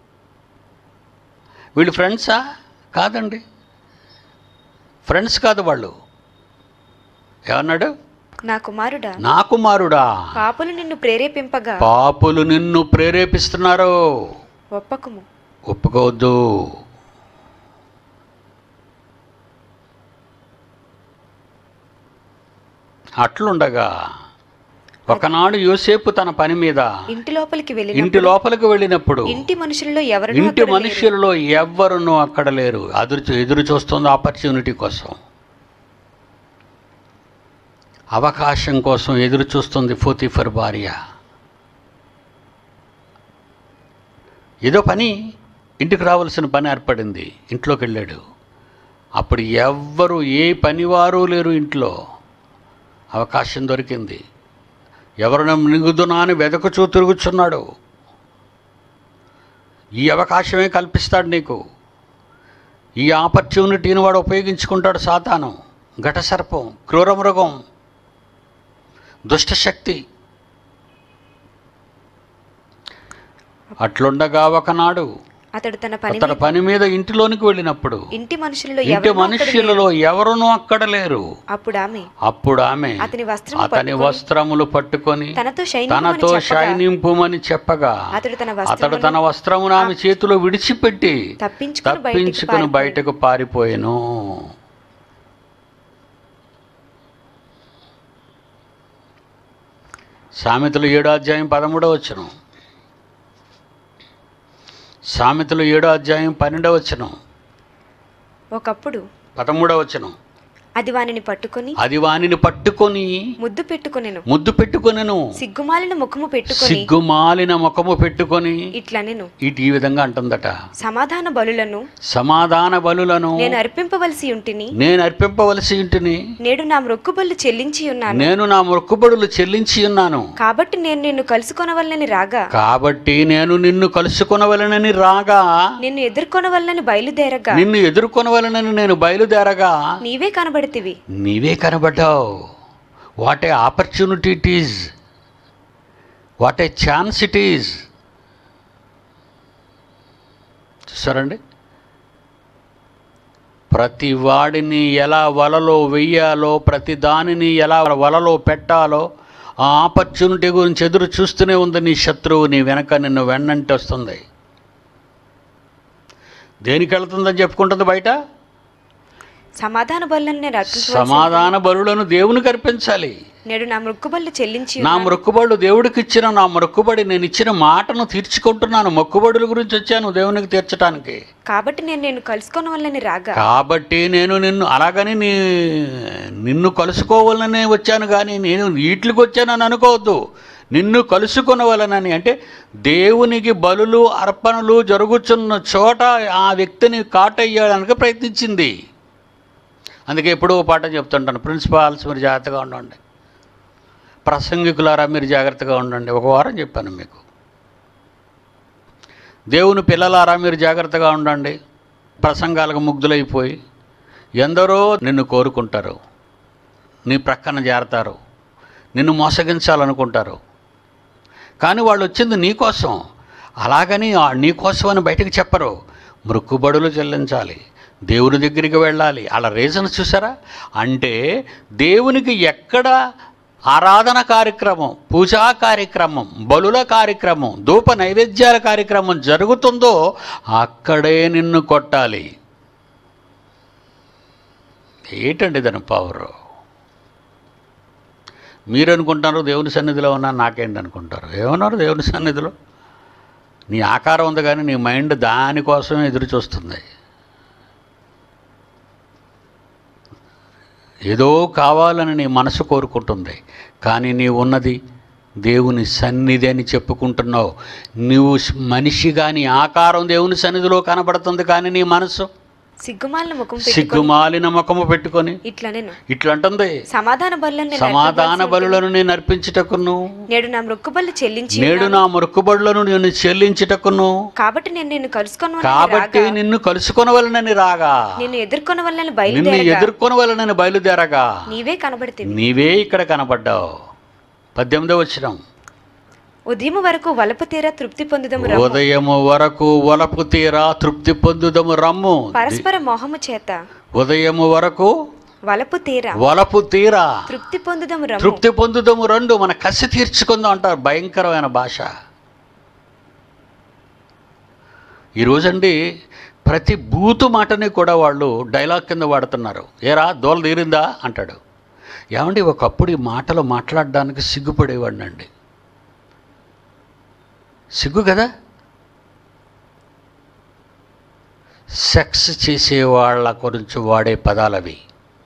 [SPEAKER 1] వీళ్ళు ఫ్రెండ్సా కాదండి ఫ్రెండ్స్ కాదు వాళ్ళు ఏమన్నాడు
[SPEAKER 2] నా కుమారుడా
[SPEAKER 1] నా కుమారుడా
[SPEAKER 2] పాపులు నిన్ను ప్రేరేపింపగా
[SPEAKER 1] పాపులు నిన్ను ప్రేరేపిస్తున్నారు
[SPEAKER 2] ఒప్పకుము
[SPEAKER 1] ఒప్పుకోవద్దు అట్లుండగా ఒకనాడు యోసేపు తన పని మీద
[SPEAKER 2] ఇంటి లోపలికి వెళ్ళి
[SPEAKER 1] ఇంటి లోపలికి వెళ్ళినప్పుడు
[SPEAKER 2] ఇంటి మనుషులలో ఎవరు
[SPEAKER 1] ఇంటి మనుషులలో ఎవ్వరునూ అక్కడ లేరు ఎదురు ఎదురు చూస్తుంది ఆపర్చునిటీ కోసం అవకాశం కోసం ఎదురు చూస్తుంది ఫోతిఫర్ భార్య ఏదో పని ఇంటికి రావాల్సిన పని ఏర్పడింది ఇంట్లోకి వెళ్ళాడు అప్పుడు ఎవ్వరు ఏ పనివారు లేరు ఇంట్లో అవకాశం దొరికింది ఎవరిని మిగుదునా అని వెదకుచూ తిరుగుచున్నాడు ఈ అవకాశమే కల్పిస్తాడు నీకు ఈ ఆపర్చునిటీని వాడు ఉపయోగించుకుంటాడు సాతాను ఘటసర్పం క్రూరమృగం దుష్టశక్తి అట్లుండగా ఒకనాడు
[SPEAKER 2] అతడు తన పని
[SPEAKER 1] తన పని మీద ఇంటిలోనికి వెళ్ళినప్పుడు
[SPEAKER 2] ఇంటి మనుషులలో
[SPEAKER 1] ఇంటి
[SPEAKER 2] ఎవరు
[SPEAKER 1] మనుష్యులలో ఎవరునూ అక్కడ లేరు
[SPEAKER 2] అప్పుడు ఆమె
[SPEAKER 1] అప్పుడు ఆమె
[SPEAKER 2] అతని వస్త్రము
[SPEAKER 1] అతని వస్త్రములు పట్టుకొని
[SPEAKER 2] తనతో
[SPEAKER 1] తనతో
[SPEAKER 2] శయనింపమని చెప్పగా
[SPEAKER 1] శయనింపుమని చెప్పగా
[SPEAKER 2] అతడు తన
[SPEAKER 1] అతడు
[SPEAKER 2] వస్త్రమును
[SPEAKER 1] తన వస్త్రమును ఆమె చేతిలో విడిచిపెట్టి
[SPEAKER 2] తప్పించుకుని బయటికి
[SPEAKER 1] తప్పించుకుని
[SPEAKER 2] పారిపోయాడు.
[SPEAKER 1] బయటకు పారిపోయాను సామెతలు ఏడో అధ్యాయం పదమూడవ వచ్చును సామెతలు ఏడో అధ్యాయం పన్నెండవ వచ్చును
[SPEAKER 2] ఒకప్పుడు
[SPEAKER 1] పదమూడవ వచ్చును
[SPEAKER 2] అది వానిని పట్టుకొని
[SPEAKER 1] అది వానిని పట్టుకొని
[SPEAKER 2] ముద్దు పెట్టుకొనెను
[SPEAKER 1] ముద్దు పెట్టుకొనెను
[SPEAKER 2] సిగ్గుమాలిన ముఖము పెట్టుకొని
[SPEAKER 1] సిగ్గుమాలిన ముఖము పెట్టుకొని
[SPEAKER 2] ఇట్లనెను
[SPEAKER 1] ఇటు ఈ విధంగా అంటుందట
[SPEAKER 2] సమాధాన బలులను
[SPEAKER 1] సమాధాన బలులను
[SPEAKER 2] నేను అర్పింపవలసి ఉంటిని
[SPEAKER 1] నేను అర్పింపవలసి ఇంటిని
[SPEAKER 2] నేడు నా మొక్కుబళ్ళు చెల్లించి ఉన్నాను
[SPEAKER 1] నేను నా మొక్కుబడులు చెల్లించి ఉన్నాను
[SPEAKER 2] కాబట్టి నేను నిన్ను కలుసుకొనవల్లని రాగా
[SPEAKER 1] కాబట్టి నేను నిన్ను కలుసుకొనవలనని రాగా
[SPEAKER 2] నిన్ను ఎదుర్కొనవల్లని బయలుదేరగా
[SPEAKER 1] నిన్ను ఎదుర్కొనవలనని నేను బయలుదేరగా
[SPEAKER 2] నీవే కనబడితివి
[SPEAKER 1] నీవే కనబడ్డావు what a opportunity it is what a chance it is చూసారండి ప్రతి వాడిని ఎలా వలలో వెయ్యాలో ప్రతి దానిని ఎలా వలలో పెట్టాలో ఆ ఆపర్చునిటీ గురించి ఎదురు చూస్తూనే ఉంది నీ శత్రువు నీ వెనక నిన్ను వెన్నంటి వస్తుంది దేనికి వెళ్తుందని చెప్పుకుంటుంది బయట
[SPEAKER 2] సమాధాన బలులను నేను అర్పించవలసి
[SPEAKER 1] సమాధాన బలులను దేవునికి అర్పించాలి
[SPEAKER 2] నేడు నా మొక్కుబళ్ళు చెల్లించి
[SPEAKER 1] నా మొక్కుబడులు దేవుడికి ఇచ్చిన నా మొక్కుబడి నేను ఇచ్చిన మాటను తీర్చుకుంటున్నాను మొక్కుబడుల గురించి వచ్చాను దేవునికి తీర్చడానికి
[SPEAKER 2] కాబట్టి నేను నేను కలుసుకొనవల్లని రాగా
[SPEAKER 1] కాబట్టి నేను నిన్ను అలాగని నీ నిన్ను కలుసుకోవాలని వచ్చాను కానీ నేను వీటికి వచ్చానని అనుకోవద్దు నిన్ను కలుసుకొనవలనని అంటే దేవునికి బలులు అర్పణలు జరుగుతున్న చోట ఆ వ్యక్తిని కాటయ్యడానికి ప్రయత్నించింది అందుకే ఎప్పుడూ ఓ పాట చెప్తుంటాను ప్రిన్సిపాల్స్ మీరు జాగ్రత్తగా ఉండండి ప్రసంగికులారా మీరు జాగ్రత్తగా ఉండండి ఒక వారం చెప్పాను మీకు దేవుని పిల్లలారా మీరు జాగ్రత్తగా ఉండండి ప్రసంగాలకు ముగ్ధులైపోయి ఎందరో నిన్ను కోరుకుంటారు నీ ప్రక్కన చేరతారు నిన్ను మోసగించాలనుకుంటారు కానీ వాళ్ళు వచ్చింది నీకోసం అలాగని ఆ నీకోసం అని బయటకు చెప్పరు మృక్కుబడులు చెల్లించాలి దేవుని దగ్గరికి వెళ్ళాలి అలా రీజన్ చూసారా అంటే దేవునికి ఎక్కడ ఆరాధన కార్యక్రమం పూజా కార్యక్రమం బలుల కార్యక్రమం ధూప నైవేద్యాల కార్యక్రమం జరుగుతుందో అక్కడే నిన్ను కొట్టాలి ఏంటండి దాని పవరు మీరు అనుకుంటారు దేవుని సన్నిధిలో ఉన్నా నాకేంటి అనుకుంటారు ఏమన్నారు దేవుని సన్నిధిలో నీ ఆకారం ఉంది కానీ నీ మైండ్ దానికోసమే ఎదురు చూస్తుంది ఏదో కావాలని నీ మనసు కోరుకుంటుంది కానీ నీ ఉన్నది దేవుని సన్నిధి అని చెప్పుకుంటున్నావు నువ్వు మనిషి కానీ ఆకారం దేవుని సన్నిధిలో కనబడుతుంది కానీ నీ మనసు
[SPEAKER 2] సిగ్గుమాలిన ముఖం పెట్టుకొని
[SPEAKER 1] సిగ్గుమాలిన ముఖము పెట్టుకొని
[SPEAKER 2] ఇట్లా నేను
[SPEAKER 1] ఇట్లంటుంది
[SPEAKER 2] సమాధాన బలులను నేను
[SPEAKER 1] సమాధాన
[SPEAKER 2] అర్పింపవలసి
[SPEAKER 1] బలులను నేను అర్పించుటకును
[SPEAKER 2] నేడు నా మొక్కుబళ్ళు చెల్లించి
[SPEAKER 1] నేడు నా మొక్కుబడులను నేను చెల్లించుటకును
[SPEAKER 2] కాబట్టి నేను నిన్ను కలుసుకొనవల్లని
[SPEAKER 1] కాబట్టి
[SPEAKER 2] రాగా
[SPEAKER 1] నిన్ను కలుసుకొనవలనని రాగా
[SPEAKER 2] నిన్ను ఎదుర్కొనవల్లని
[SPEAKER 1] నిన్ను
[SPEAKER 2] బయలుదేరగా
[SPEAKER 1] ఎదుర్కొనవలనని బయలుదేరగా
[SPEAKER 2] నీవే కనబడితివి
[SPEAKER 1] నీవే ఇక్కడ కనపడ్డావు పద్దెనిమిదో వచ్చినాం
[SPEAKER 2] ఉదయం వరకు వలపు తీర తృప్తి పొందుదము రమ్ము.
[SPEAKER 1] ఉదయము వరకు వలపు తీరా తృప్తి పొందుదము రమ్ము
[SPEAKER 2] పరస్పర మోహము చేత
[SPEAKER 1] ఉదయము వరకు
[SPEAKER 2] వలపు తీర
[SPEAKER 1] వలపు తీరా
[SPEAKER 2] తృప్తి పొందుదము రమ్ము
[SPEAKER 1] తృప్తి పొందుదము రెండు మన కసి తీర్చుకుందాం అంటారు భయంకరమైన భాష ఈరోజండి ప్రతి బూతు మాటని కూడా వాళ్ళు డైలాగ్ కింద వాడుతున్నారు ఏరా దోల తీరిందా అంటాడు ఏమండి ఒకప్పుడు ఈ మాటలు మాట్లాడడానికి సిగ్గుపడేవాడినండి సిగ్గు కదా సెక్స్ చేసే వాళ్ళ గురించి వాడే పదాలవి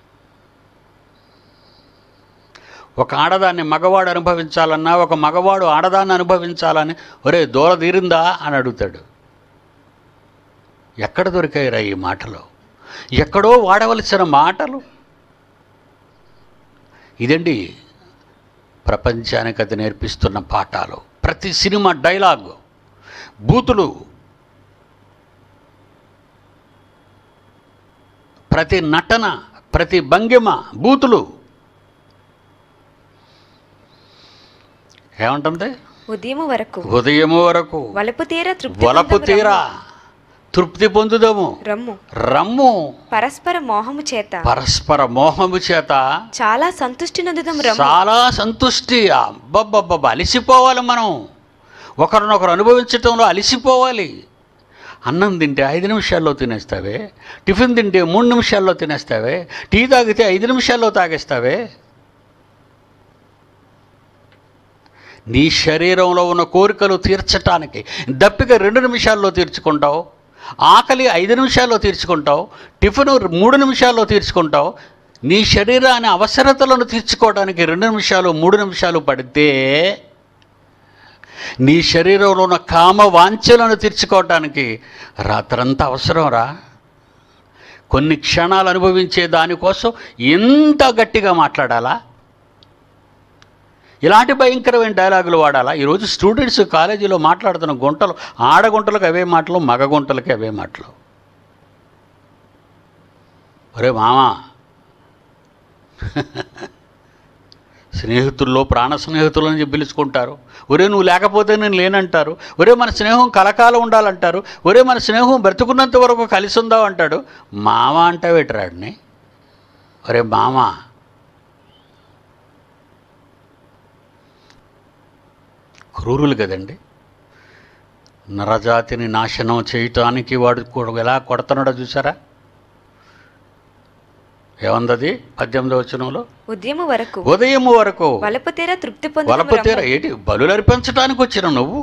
[SPEAKER 1] ఒక ఆడదాన్ని మగవాడు అనుభవించాలన్నా ఒక మగవాడు ఆడదాన్ని అనుభవించాలని ఒరే దూర తీరిందా అని అడుగుతాడు ఎక్కడ దొరికాయిరా ఈ మాటలు ఎక్కడో వాడవలసిన మాటలు ఇదండి ప్రపంచానికి అది నేర్పిస్తున్న పాఠాలు ప్రతి సినిమా డైలాగ్ బూతులు ప్రతి నటన ప్రతి భంగిమ బూతులు ఏమంటుంది
[SPEAKER 2] ఉదయం వరకు
[SPEAKER 1] ఉదయము వరకు
[SPEAKER 2] వలపు తీర తృప్తి
[SPEAKER 1] వలపు
[SPEAKER 2] పొందుదము
[SPEAKER 1] తీరా తృప్తి పొందుదము
[SPEAKER 2] రమ్ము
[SPEAKER 1] రమ్ము
[SPEAKER 2] పరస్పర మోహము చేత
[SPEAKER 1] పరస్పర మోహము చేత
[SPEAKER 2] చాలా సంతుష్టి నందుదం రమ్ము
[SPEAKER 1] చాలా సంతుష్టి అబ్బబ్బబ్బబ్బ అలిసిపోవాలి మనం ఒకరినొకరు అనుభవించటంలో అలిసిపోవాలి అన్నం తింటే ఐదు నిమిషాల్లో తినేస్తావే టిఫిన్ తింటే మూడు నిమిషాల్లో తినేస్తావే టీ తాగితే ఐదు నిమిషాల్లో తాగేస్తావే నీ శరీరంలో ఉన్న కోరికలు తీర్చటానికి దప్పిక రెండు నిమిషాల్లో తీర్చుకుంటావు ఆకలి ఐదు నిమిషాల్లో తీర్చుకుంటావు టిఫిన్ మూడు నిమిషాల్లో తీర్చుకుంటావు నీ శరీరాన్ని అవసరతలను తీర్చుకోవడానికి రెండు నిమిషాలు మూడు నిమిషాలు పడితే నీ శరీరంలో ఉన్న కామ వాంఛలను తీర్చుకోవటానికి రాత్రంతా అవసరం రా కొన్ని క్షణాలు అనుభవించే దానికోసం ఎంత గట్టిగా మాట్లాడాలా ఇలాంటి భయంకరమైన డైలాగులు వాడాలా ఈరోజు స్టూడెంట్స్ కాలేజీలో మాట్లాడుతున్న గుంటలు ఆడగుంటలకు అవే మాటలు మగ గుంటలకి అవే మాటలు ఒరే మామా స్నేహితుల్లో ప్రాణ స్నేహితులని చెప్పి పిలుచుకుంటారు ఒరే నువ్వు లేకపోతే నేను లేనంటారు ఒరే మన స్నేహం కలకాలం ఉండాలంటారు ఒరే మన స్నేహం బ్రతుకున్నంత వరకు కలిసి ఉందాం అంటాడు మామ అంటావేట్రాడిని ఒరే మామ క్రూరులు కదండి నరజాతిని నాశనం చేయటానికి వాడు కూడా ఎలా కొడుతున్నాడో చూసారా ఏమందది పద్దెనిమిదో వచనంలో
[SPEAKER 2] ఉదయం వరకు
[SPEAKER 1] ఉదయం వరకు
[SPEAKER 2] వలపు తీర తృప్తి పొందిన
[SPEAKER 1] వలప తీర ఏంటి బలులు అర్పించడానికి వచ్చిన నువ్వు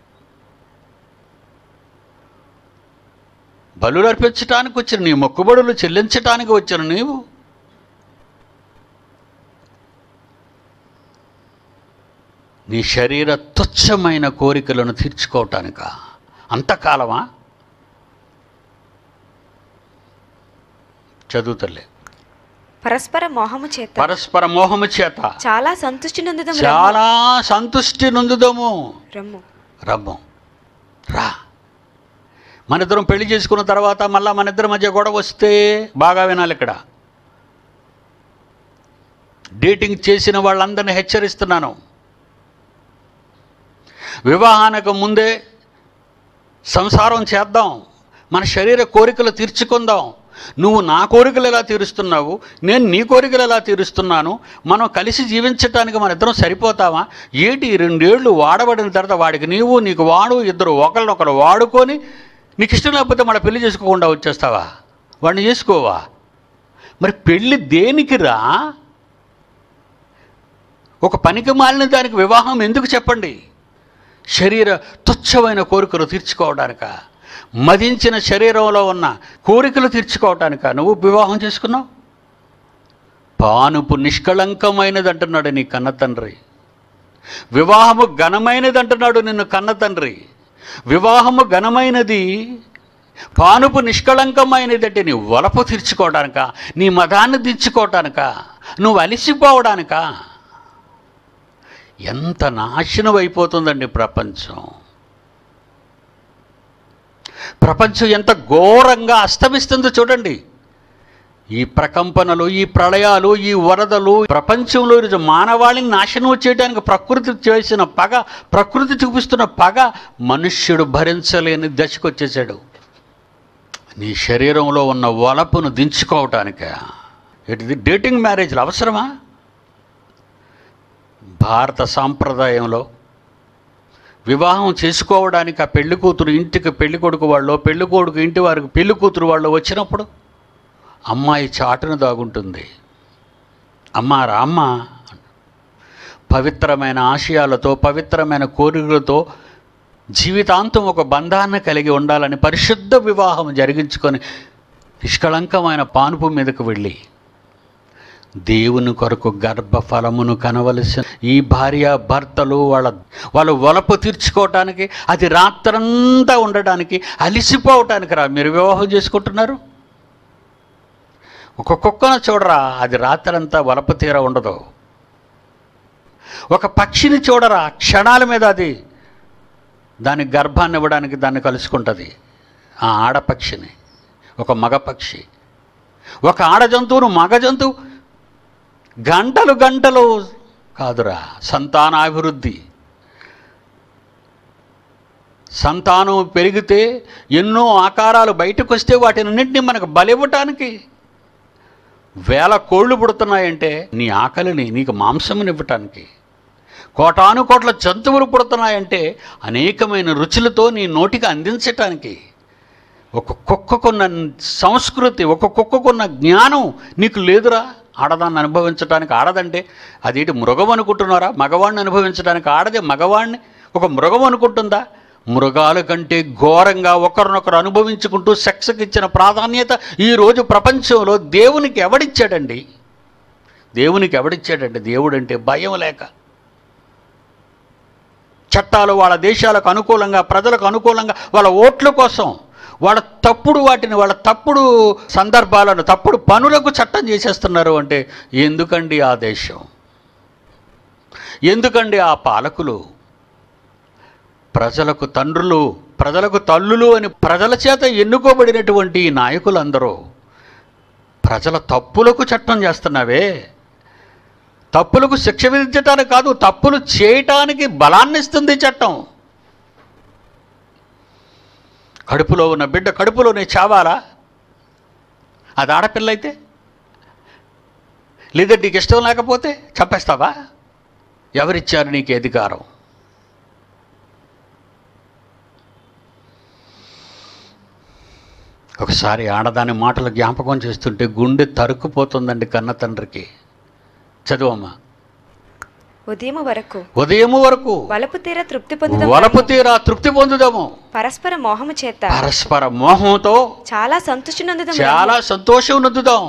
[SPEAKER 1] బలులు అర్పించడానికి వచ్చిన నీ మొక్కుబడులు చెల్లించటానికి వచ్చిన నీవు నీ శరీర తుచ్చమైన కోరికలను తీర్చుకోవటానిక అంతకాలమా చదువుతలే
[SPEAKER 2] పరస్పర మోహము చేత
[SPEAKER 1] పరస్పర మోహము చేత
[SPEAKER 2] చాలా సంతుష్టి నందుదం
[SPEAKER 1] చాలా సంతుష్టి నొందుదము
[SPEAKER 2] రమ్ము
[SPEAKER 1] రమ్మం రా మన ఇద్దరం పెళ్లి చేసుకున్న తర్వాత మళ్ళా మన ఇద్దరి మధ్య గొడవ వస్తే బాగా వినాలి ఇక్కడ డేటింగ్ చేసిన వాళ్ళందరినీ హెచ్చరిస్తున్నాను వివాహానికి ముందే సంసారం చేద్దాం మన శరీర కోరికలు తీర్చుకుందాం నువ్వు నా కోరికలు ఎలా తీరుస్తున్నావు నేను నీ కోరికలు ఎలా తీరుస్తున్నాను మనం కలిసి జీవించటానికి మన ఇద్దరం సరిపోతామా ఏంటి ఈ రెండేళ్ళు వాడబడిన తర్వాత వాడికి నీవు నీకు వాడు ఇద్దరు ఒకరినొకరు వాడుకొని నీకు ఇష్టం లేకపోతే మన పెళ్లి చేసుకోకుండా వచ్చేస్తావా వాడిని చేసుకోవా మరి పెళ్ళి దేనికిరా ఒక పనికి మాలిన దానికి వివాహం ఎందుకు చెప్పండి శరీర తుచ్చమైన కోరికలు తీర్చుకోవడానిక మదించిన శరీరంలో ఉన్న కోరికలు తీర్చుకోవటానిక నువ్వు వివాహం చేసుకున్నావు పానుపు నిష్కళంకమైనది అంటున్నాడు నీ కన్న తండ్రి వివాహము ఘనమైనది అంటున్నాడు నిన్ను కన్న తండ్రి వివాహము ఘనమైనది పానుపు నిష్కళంకమైనది అంటే నీ వలపు తీర్చుకోవడానిక నీ మదాన్ని తీర్చుకోవటానిక నువ్వు అలిసిపోవడానిక ఎంత నాశనం అయిపోతుందండి ప్రపంచం ప్రపంచం ఎంత ఘోరంగా అస్తమిస్తుందో చూడండి ఈ ప్రకంపనలు ఈ ప్రళయాలు ఈ వరదలు ప్రపంచంలో ఈరోజు మానవాళిని నాశనం చేయడానికి ప్రకృతి చేసిన పగ ప్రకృతి చూపిస్తున్న పగ మనుష్యుడు భరించలేని దశకు వచ్చేసాడు నీ శరీరంలో ఉన్న వలపును దించుకోవటానిక ఇది డేటింగ్ మ్యారేజ్లు అవసరమా భారత సాంప్రదాయంలో వివాహం చేసుకోవడానికి ఆ పెళ్లి కూతురు ఇంటికి పెళ్లి కొడుకు వాళ్ళు పెళ్లి కొడుకు ఇంటి వారికి పెళ్లి కూతురు వాళ్ళు వచ్చినప్పుడు అమ్మాయి చాటును దాగుంటుంది అమ్మ రామ్మ పవిత్రమైన ఆశయాలతో పవిత్రమైన కోరికలతో జీవితాంతం ఒక బంధాన్ని కలిగి ఉండాలని పరిశుద్ధ వివాహం జరిగించుకొని నిష్కళంకమైన పానుపు మీదకు వెళ్ళి దేవుని కొరకు గర్భఫలమును కనవలసిన ఈ భార్య భర్తలు వాళ్ళ వాళ్ళు వలపు తీర్చుకోవటానికి అది రాత్రంతా ఉండడానికి అలిసిపోవటానికి రా మీరు వివాహం చేసుకుంటున్నారు ఒక కుక్కను చూడరా అది రాత్రంతా వలపు తీర ఉండదు ఒక పక్షిని చూడరా క్షణాల మీద అది దాని గర్భాన్ని ఇవ్వడానికి దాన్ని కలుసుకుంటుంది ఆ ఆడపక్షిని ఒక మగ పక్షి ఒక ఆడ జంతువును మగ జంతువు గంటలు గంటలు కాదురా సంతానాభివృద్ధి సంతానం పెరిగితే ఎన్నో ఆకారాలు బయటకు వస్తే వాటినన్నింటినీ మనకు బలివ్వటానికి వేల కోళ్ళు పుడుతున్నాయంటే నీ ఆకలిని నీకు మాంసమునివ్వటానికి కోటాను కోట్ల జంతువులు పుడుతున్నాయంటే అనేకమైన రుచులతో నీ నోటికి అందించటానికి ఒక కుక్కకున్న సంస్కృతి ఒక కుక్కకున్న జ్ఞానం నీకు లేదురా ఆడదాన్ని అనుభవించడానికి ఆడదంటే అదేంటి మృగం అనుకుంటున్నారా మగవాడిని అనుభవించడానికి ఆడదే మగవాడిని ఒక మృగం అనుకుంటుందా మృగాల కంటే ఘోరంగా ఒకరినొకరు అనుభవించుకుంటూ సెక్స్కి ఇచ్చిన ప్రాధాన్యత ఈరోజు ప్రపంచంలో దేవునికి ఎవడిచ్చాడండి దేవునికి ఎవడిచ్చాడంటే దేవుడు అంటే భయం లేక చట్టాలు వాళ్ళ దేశాలకు అనుకూలంగా ప్రజలకు అనుకూలంగా వాళ్ళ ఓట్ల కోసం వాళ్ళ తప్పుడు వాటిని వాళ్ళ తప్పుడు సందర్భాలను తప్పుడు పనులకు చట్టం చేసేస్తున్నారు అంటే ఎందుకండి ఆ దేశం ఎందుకండి ఆ పాలకులు ప్రజలకు తండ్రులు ప్రజలకు తల్లులు అని ప్రజల చేత ఎన్నుకోబడినటువంటి ఈ నాయకులందరూ ప్రజల తప్పులకు చట్టం చేస్తున్నావే తప్పులకు శిక్ష విధించటానికి కాదు తప్పులు చేయటానికి బలాన్ని ఇస్తుంది చట్టం కడుపులో ఉన్న బిడ్డ కడుపులోనే చావాలా అది ఆడపిల్ల అయితే లేదా నీకు ఇష్టం లేకపోతే చంపేస్తావా ఎవరిచ్చారు నీకు అధికారం ఒకసారి ఆడదాని మాటలు జ్ఞాపకం చేస్తుంటే గుండె తరుక్కుపోతుందండి కన్న తండ్రికి చదువమ్మా
[SPEAKER 2] ఉదయం వరకు
[SPEAKER 1] ఉదయము వరకు
[SPEAKER 2] వలపు తీర తృప్తి పొందుదాం
[SPEAKER 1] వలపు తీరా తృప్తి పొందుదాము
[SPEAKER 2] పరస్పర మోహము చేత
[SPEAKER 1] పరస్పర మోహంతో
[SPEAKER 2] చాలా సంతృష్టి నందుదాం
[SPEAKER 1] చాలా సంతోషం నొందుదాం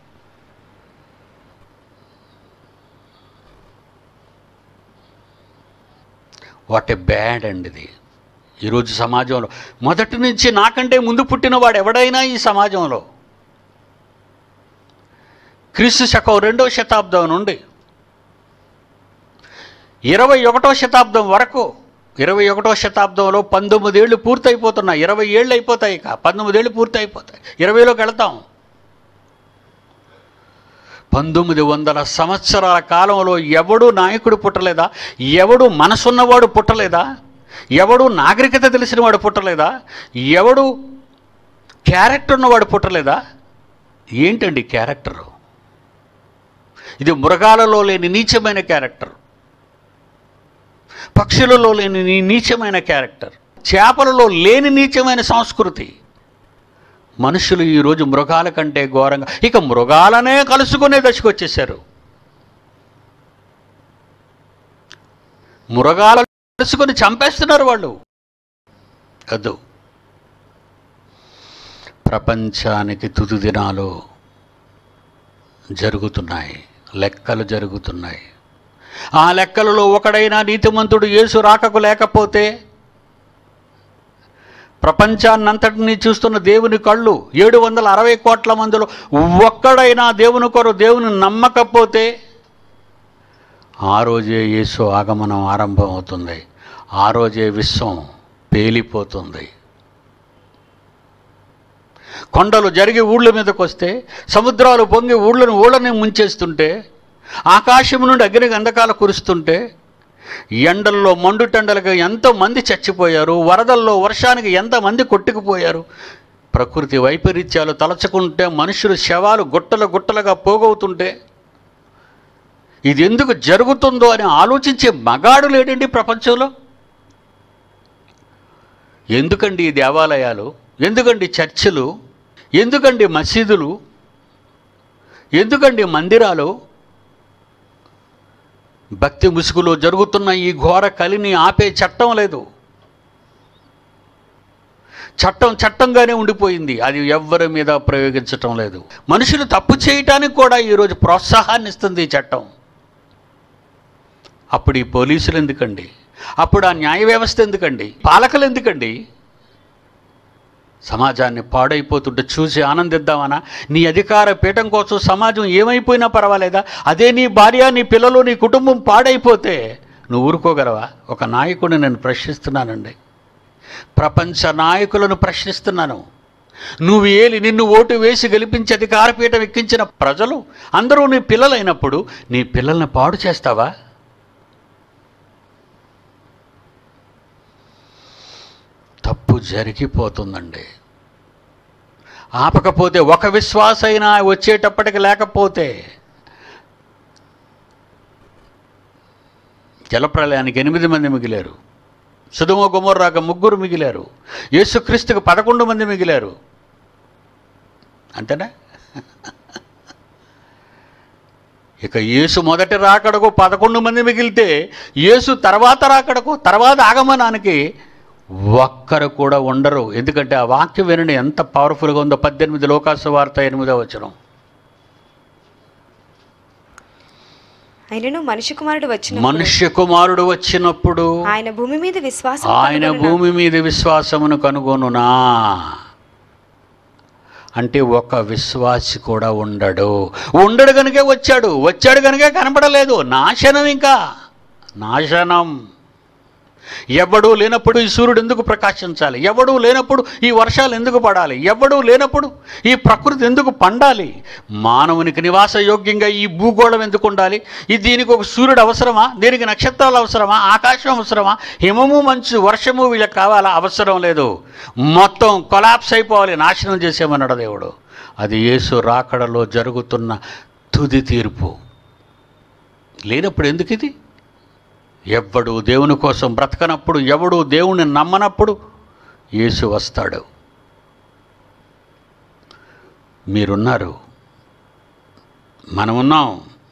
[SPEAKER 1] వాట్ ఎ బ్యాడ్ అండి ఇది ఈరోజు సమాజంలో మొదటి నుంచి నాకంటే ముందు పుట్టినవాడు ఎవడైనా ఈ సమాజంలో క్రీస్తు శకం రెండవ శతాబ్దం నుండి ఇరవై ఒకటో శతాబ్దం వరకు ఇరవై ఒకటో శతాబ్దంలో పంతొమ్మిదేళ్ళు పూర్తయిపోతున్నాయి ఇరవై ఏళ్ళు అయిపోతాయి ఇక పంతొమ్మిదేళ్ళు పూర్తి అయిపోతాయి ఇరవైలోకి వెళతాం పంతొమ్మిది వందల సంవత్సరాల కాలంలో ఎవడు నాయకుడు పుట్టలేదా ఎవడు మనసున్నవాడు పుట్టలేదా ఎవడు నాగరికత తెలిసినవాడు పుట్టలేదా ఎవడు క్యారెక్టర్ ఉన్నవాడు పుట్టలేదా ఏంటండి క్యారెక్టరు ఇది మృగాలలో లేని నీచమైన క్యారెక్టర్ పక్షులలో లేని నీ నీచమైన క్యారెక్టర్ చేపలలో లేని నీచమైన సంస్కృతి మనుషులు ఈరోజు మృగాల కంటే ఘోరంగా ఇక మృగాలనే కలుసుకునే దశకు వచ్చేసారు మృగాలు కలుసుకొని చంపేస్తున్నారు వాళ్ళు వద్దు ప్రపంచానికి తుది దినాలు జరుగుతున్నాయి లెక్కలు జరుగుతున్నాయి ఆ లెక్కలలో ఒకడైనా నీతిమంతుడు యేసు రాకకు లేకపోతే ప్రపంచాన్నంతటినీ చూస్తున్న దేవుని కళ్ళు ఏడు వందల అరవై కోట్ల మందిలో ఒక్కడైనా దేవుని కొరకు దేవుని నమ్మకపోతే ఆ రోజే యేసు ఆగమనం ఆరంభం అవుతుంది ఆ రోజే విశ్వం పేలిపోతుంది కొండలు జరిగి ఊళ్ళ మీదకి వస్తే సముద్రాలు పొంగి ఊళ్ళని ఊళ్ళని ముంచేస్తుంటే ఆకాశం నుండి అగ్ని గంధకాలు కురుస్తుంటే ఎండల్లో మండుటెండలకు ఎంతోమంది చచ్చిపోయారు వరదల్లో వర్షానికి ఎంతమంది కొట్టుకుపోయారు ప్రకృతి వైపరీత్యాలు తలచుకుంటే మనుషులు శవాలు గుట్టలు గుట్టలుగా పోగవుతుంటే ఇది ఎందుకు జరుగుతుందో అని ఆలోచించే మగాడు లేడండి ప్రపంచంలో ఎందుకండి ఈ దేవాలయాలు ఎందుకండి చర్చిలు ఎందుకండి మసీదులు ఎందుకండి మందిరాలు భక్తి ముసుగులో జరుగుతున్న ఈ ఘోర కలిని ఆపే చట్టం లేదు చట్టం చట్టంగానే ఉండిపోయింది అది ఎవ్వరి మీద ప్రయోగించటం లేదు మనుషులు తప్పు చేయటానికి కూడా ఈరోజు ప్రోత్సాహాన్ని ఇస్తుంది ఈ చట్టం అప్పుడు ఈ పోలీసులు ఎందుకండి అప్పుడు ఆ న్యాయ వ్యవస్థ ఎందుకండి పాలకులు ఎందుకండి సమాజాన్ని పాడైపోతుంటే చూసి ఆనందిద్దామనా నీ అధికార పీఠం కోసం సమాజం ఏమైపోయినా పర్వాలేదా అదే నీ భార్య నీ పిల్లలు నీ కుటుంబం పాడైపోతే నువ్వు ఊరుకోగలవా ఒక నాయకుడిని నేను ప్రశ్నిస్తున్నానండి ప్రపంచ నాయకులను ప్రశ్నిస్తున్నాను నువ్వు ఏలి నిన్ను ఓటు వేసి గెలిపించి అధికారపీఠం ఎక్కించిన ప్రజలు అందరూ నీ పిల్లలైనప్పుడు నీ పిల్లల్ని పాడు చేస్తావా తప్పు జరిగిపోతుందండి ఆపకపోతే ఒక విశ్వాసైనా వచ్చేటప్పటికి లేకపోతే జలప్రలయానికి ఎనిమిది మంది మిగిలారు సుధుమ గుమర్రాక ముగ్గురు మిగిలారు యేసుక్రీస్తుకు పదకొండు మంది మిగిలారు అంతేనా ఇక యేసు మొదటి రాకడకు పదకొండు మంది మిగిలితే యేసు తర్వాత రాకడకు తర్వాత ఆగమనానికి ఒక్కరు కూడా ఉండరు ఎందుకంటే ఆ వాక్యం వినండి ఎంత పవర్ఫుల్గా ఉందో పద్దెనిమిది లోకాసు వార్త ఎనిమిదో వచనం
[SPEAKER 2] అయినను మనిషి కుమారుడు వచ్చిన
[SPEAKER 1] మనుష్య కుమారుడు వచ్చినప్పుడు
[SPEAKER 2] ఆయన భూమి మీద విశ్వాసం
[SPEAKER 1] ఆయన భూమి మీద విశ్వాసమును కనుగొనునా అంటే ఒక విశ్వాసి కూడా ఉండడు ఉండడు కనుకే వచ్చాడు వచ్చాడు కనుకే కనపడలేదు నాశనం ఇంకా నాశనం ఎవడూ లేనప్పుడు ఈ సూర్యుడు ఎందుకు ప్రకాశించాలి ఎవడూ లేనప్పుడు ఈ వర్షాలు ఎందుకు పడాలి ఎవడూ లేనప్పుడు ఈ ప్రకృతి ఎందుకు పండాలి మానవునికి నివాస యోగ్యంగా ఈ భూగోళం ఎందుకు ఉండాలి ఈ దీనికి ఒక సూర్యుడు అవసరమా దీనికి నక్షత్రాలు అవసరమా ఆకాశం అవసరమా హిమము మంచు వర్షము వీళ్ళకి కావాలా అవసరం లేదు మొత్తం కొలాప్స్ అయిపోవాలి నాశనం చేసేమన్నాడు దేవుడు అది యేసు రాకడలో జరుగుతున్న తుది తీర్పు లేనప్పుడు ఎందుకు ఇది ఎవ్వడు దేవుని కోసం బ్రతకనప్పుడు ఎవడు దేవుని నమ్మనప్పుడు యేసు వస్తాడు మీరున్నారు మనమున్నాం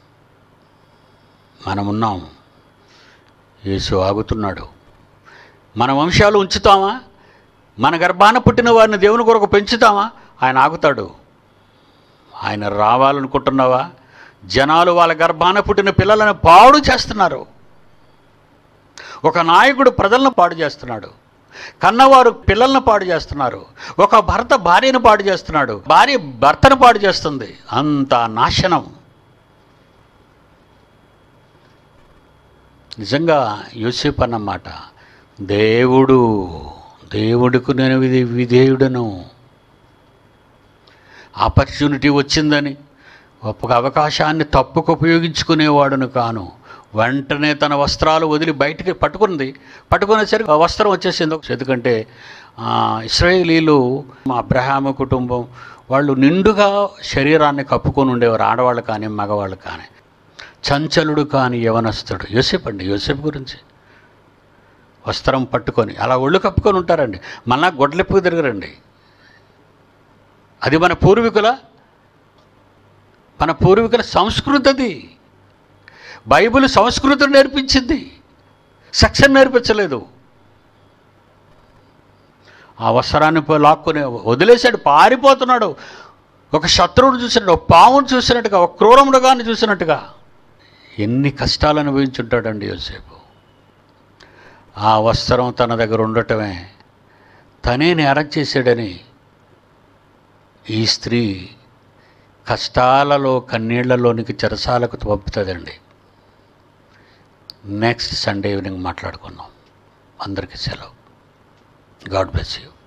[SPEAKER 1] మనమున్నాం యేసు ఆగుతున్నాడు మన వంశాలు ఉంచుతామా మన గర్భాన పుట్టిన వారిని దేవుని కొరకు పెంచుతామా ఆయన ఆగుతాడు ఆయన రావాలనుకుంటున్నావా జనాలు వాళ్ళ గర్భాన పుట్టిన పిల్లలను పాడు చేస్తున్నారు ఒక నాయకుడు ప్రజలను పాడు చేస్తున్నాడు కన్నవారు పిల్లలను పాడు చేస్తున్నారు ఒక భర్త భార్యను పాడు చేస్తున్నాడు భార్య భర్తను పాడు చేస్తుంది అంత నాశనం నిజంగా యూసేఫ్ అన్నమాట దేవుడు దేవుడికి నేను విధి విధేయుడను ఆపర్చునిటీ వచ్చిందని ఒక అవకాశాన్ని తప్పుకు ఉపయోగించుకునేవాడును కాను వెంటనే తన వస్త్రాలు వదిలి బయటికి పట్టుకుంది పట్టుకునేసరికి ఆ వస్త్రం వచ్చేసింది ఎందుకంటే ఆ, ఇస్రాయేలీలు మా అబ్రహాము కుటుంబం వాళ్ళు నిండుగా శరీరాన్ని కప్పుకొని ఉండేవారు ఆడవాళ్ళు కానీ మగవాళ్ళు కానీ చంచలుడు కాని యవనస్తుడు యోసేపు అండి యోసేపు గురించి వస్త్రం పట్టుకొని అలా ఒళ్ళు కప్పుకొని ఉంటారండి మళ్ళా గొడ్లెప్పుకు తిరగరండి అది మన పూర్వీకుల మన పూర్వీకుల సంస్కృతి అది బైబిల్ సంస్కృతిని నేర్పించింది సెక్షన్ నేర్పించలేదు ఆ వస్త్రాన్ని పోయి లాక్కుని వదిలేశాడు పారిపోతున్నాడు ఒక శత్రువును చూసినట్టు ఒక పావును చూసినట్టుగా ఒక క్రూరముడుగాని చూసినట్టుగా ఎన్ని కష్టాలు అనుభవించుంటాడండి యోసేపు ఆ వస్త్రం తన దగ్గర ఉండటమే తనే నేరం చేశాడని ఈ స్త్రీ కష్టాలలో కన్నీళ్లలోనికి చెరసాలకు పంపుతుందండి నెక్స్ట్ సండే ఈవినింగ్ మాట్లాడుకుందాం అందరికీ సెలవు గాడ్ బ్లెస్ యూ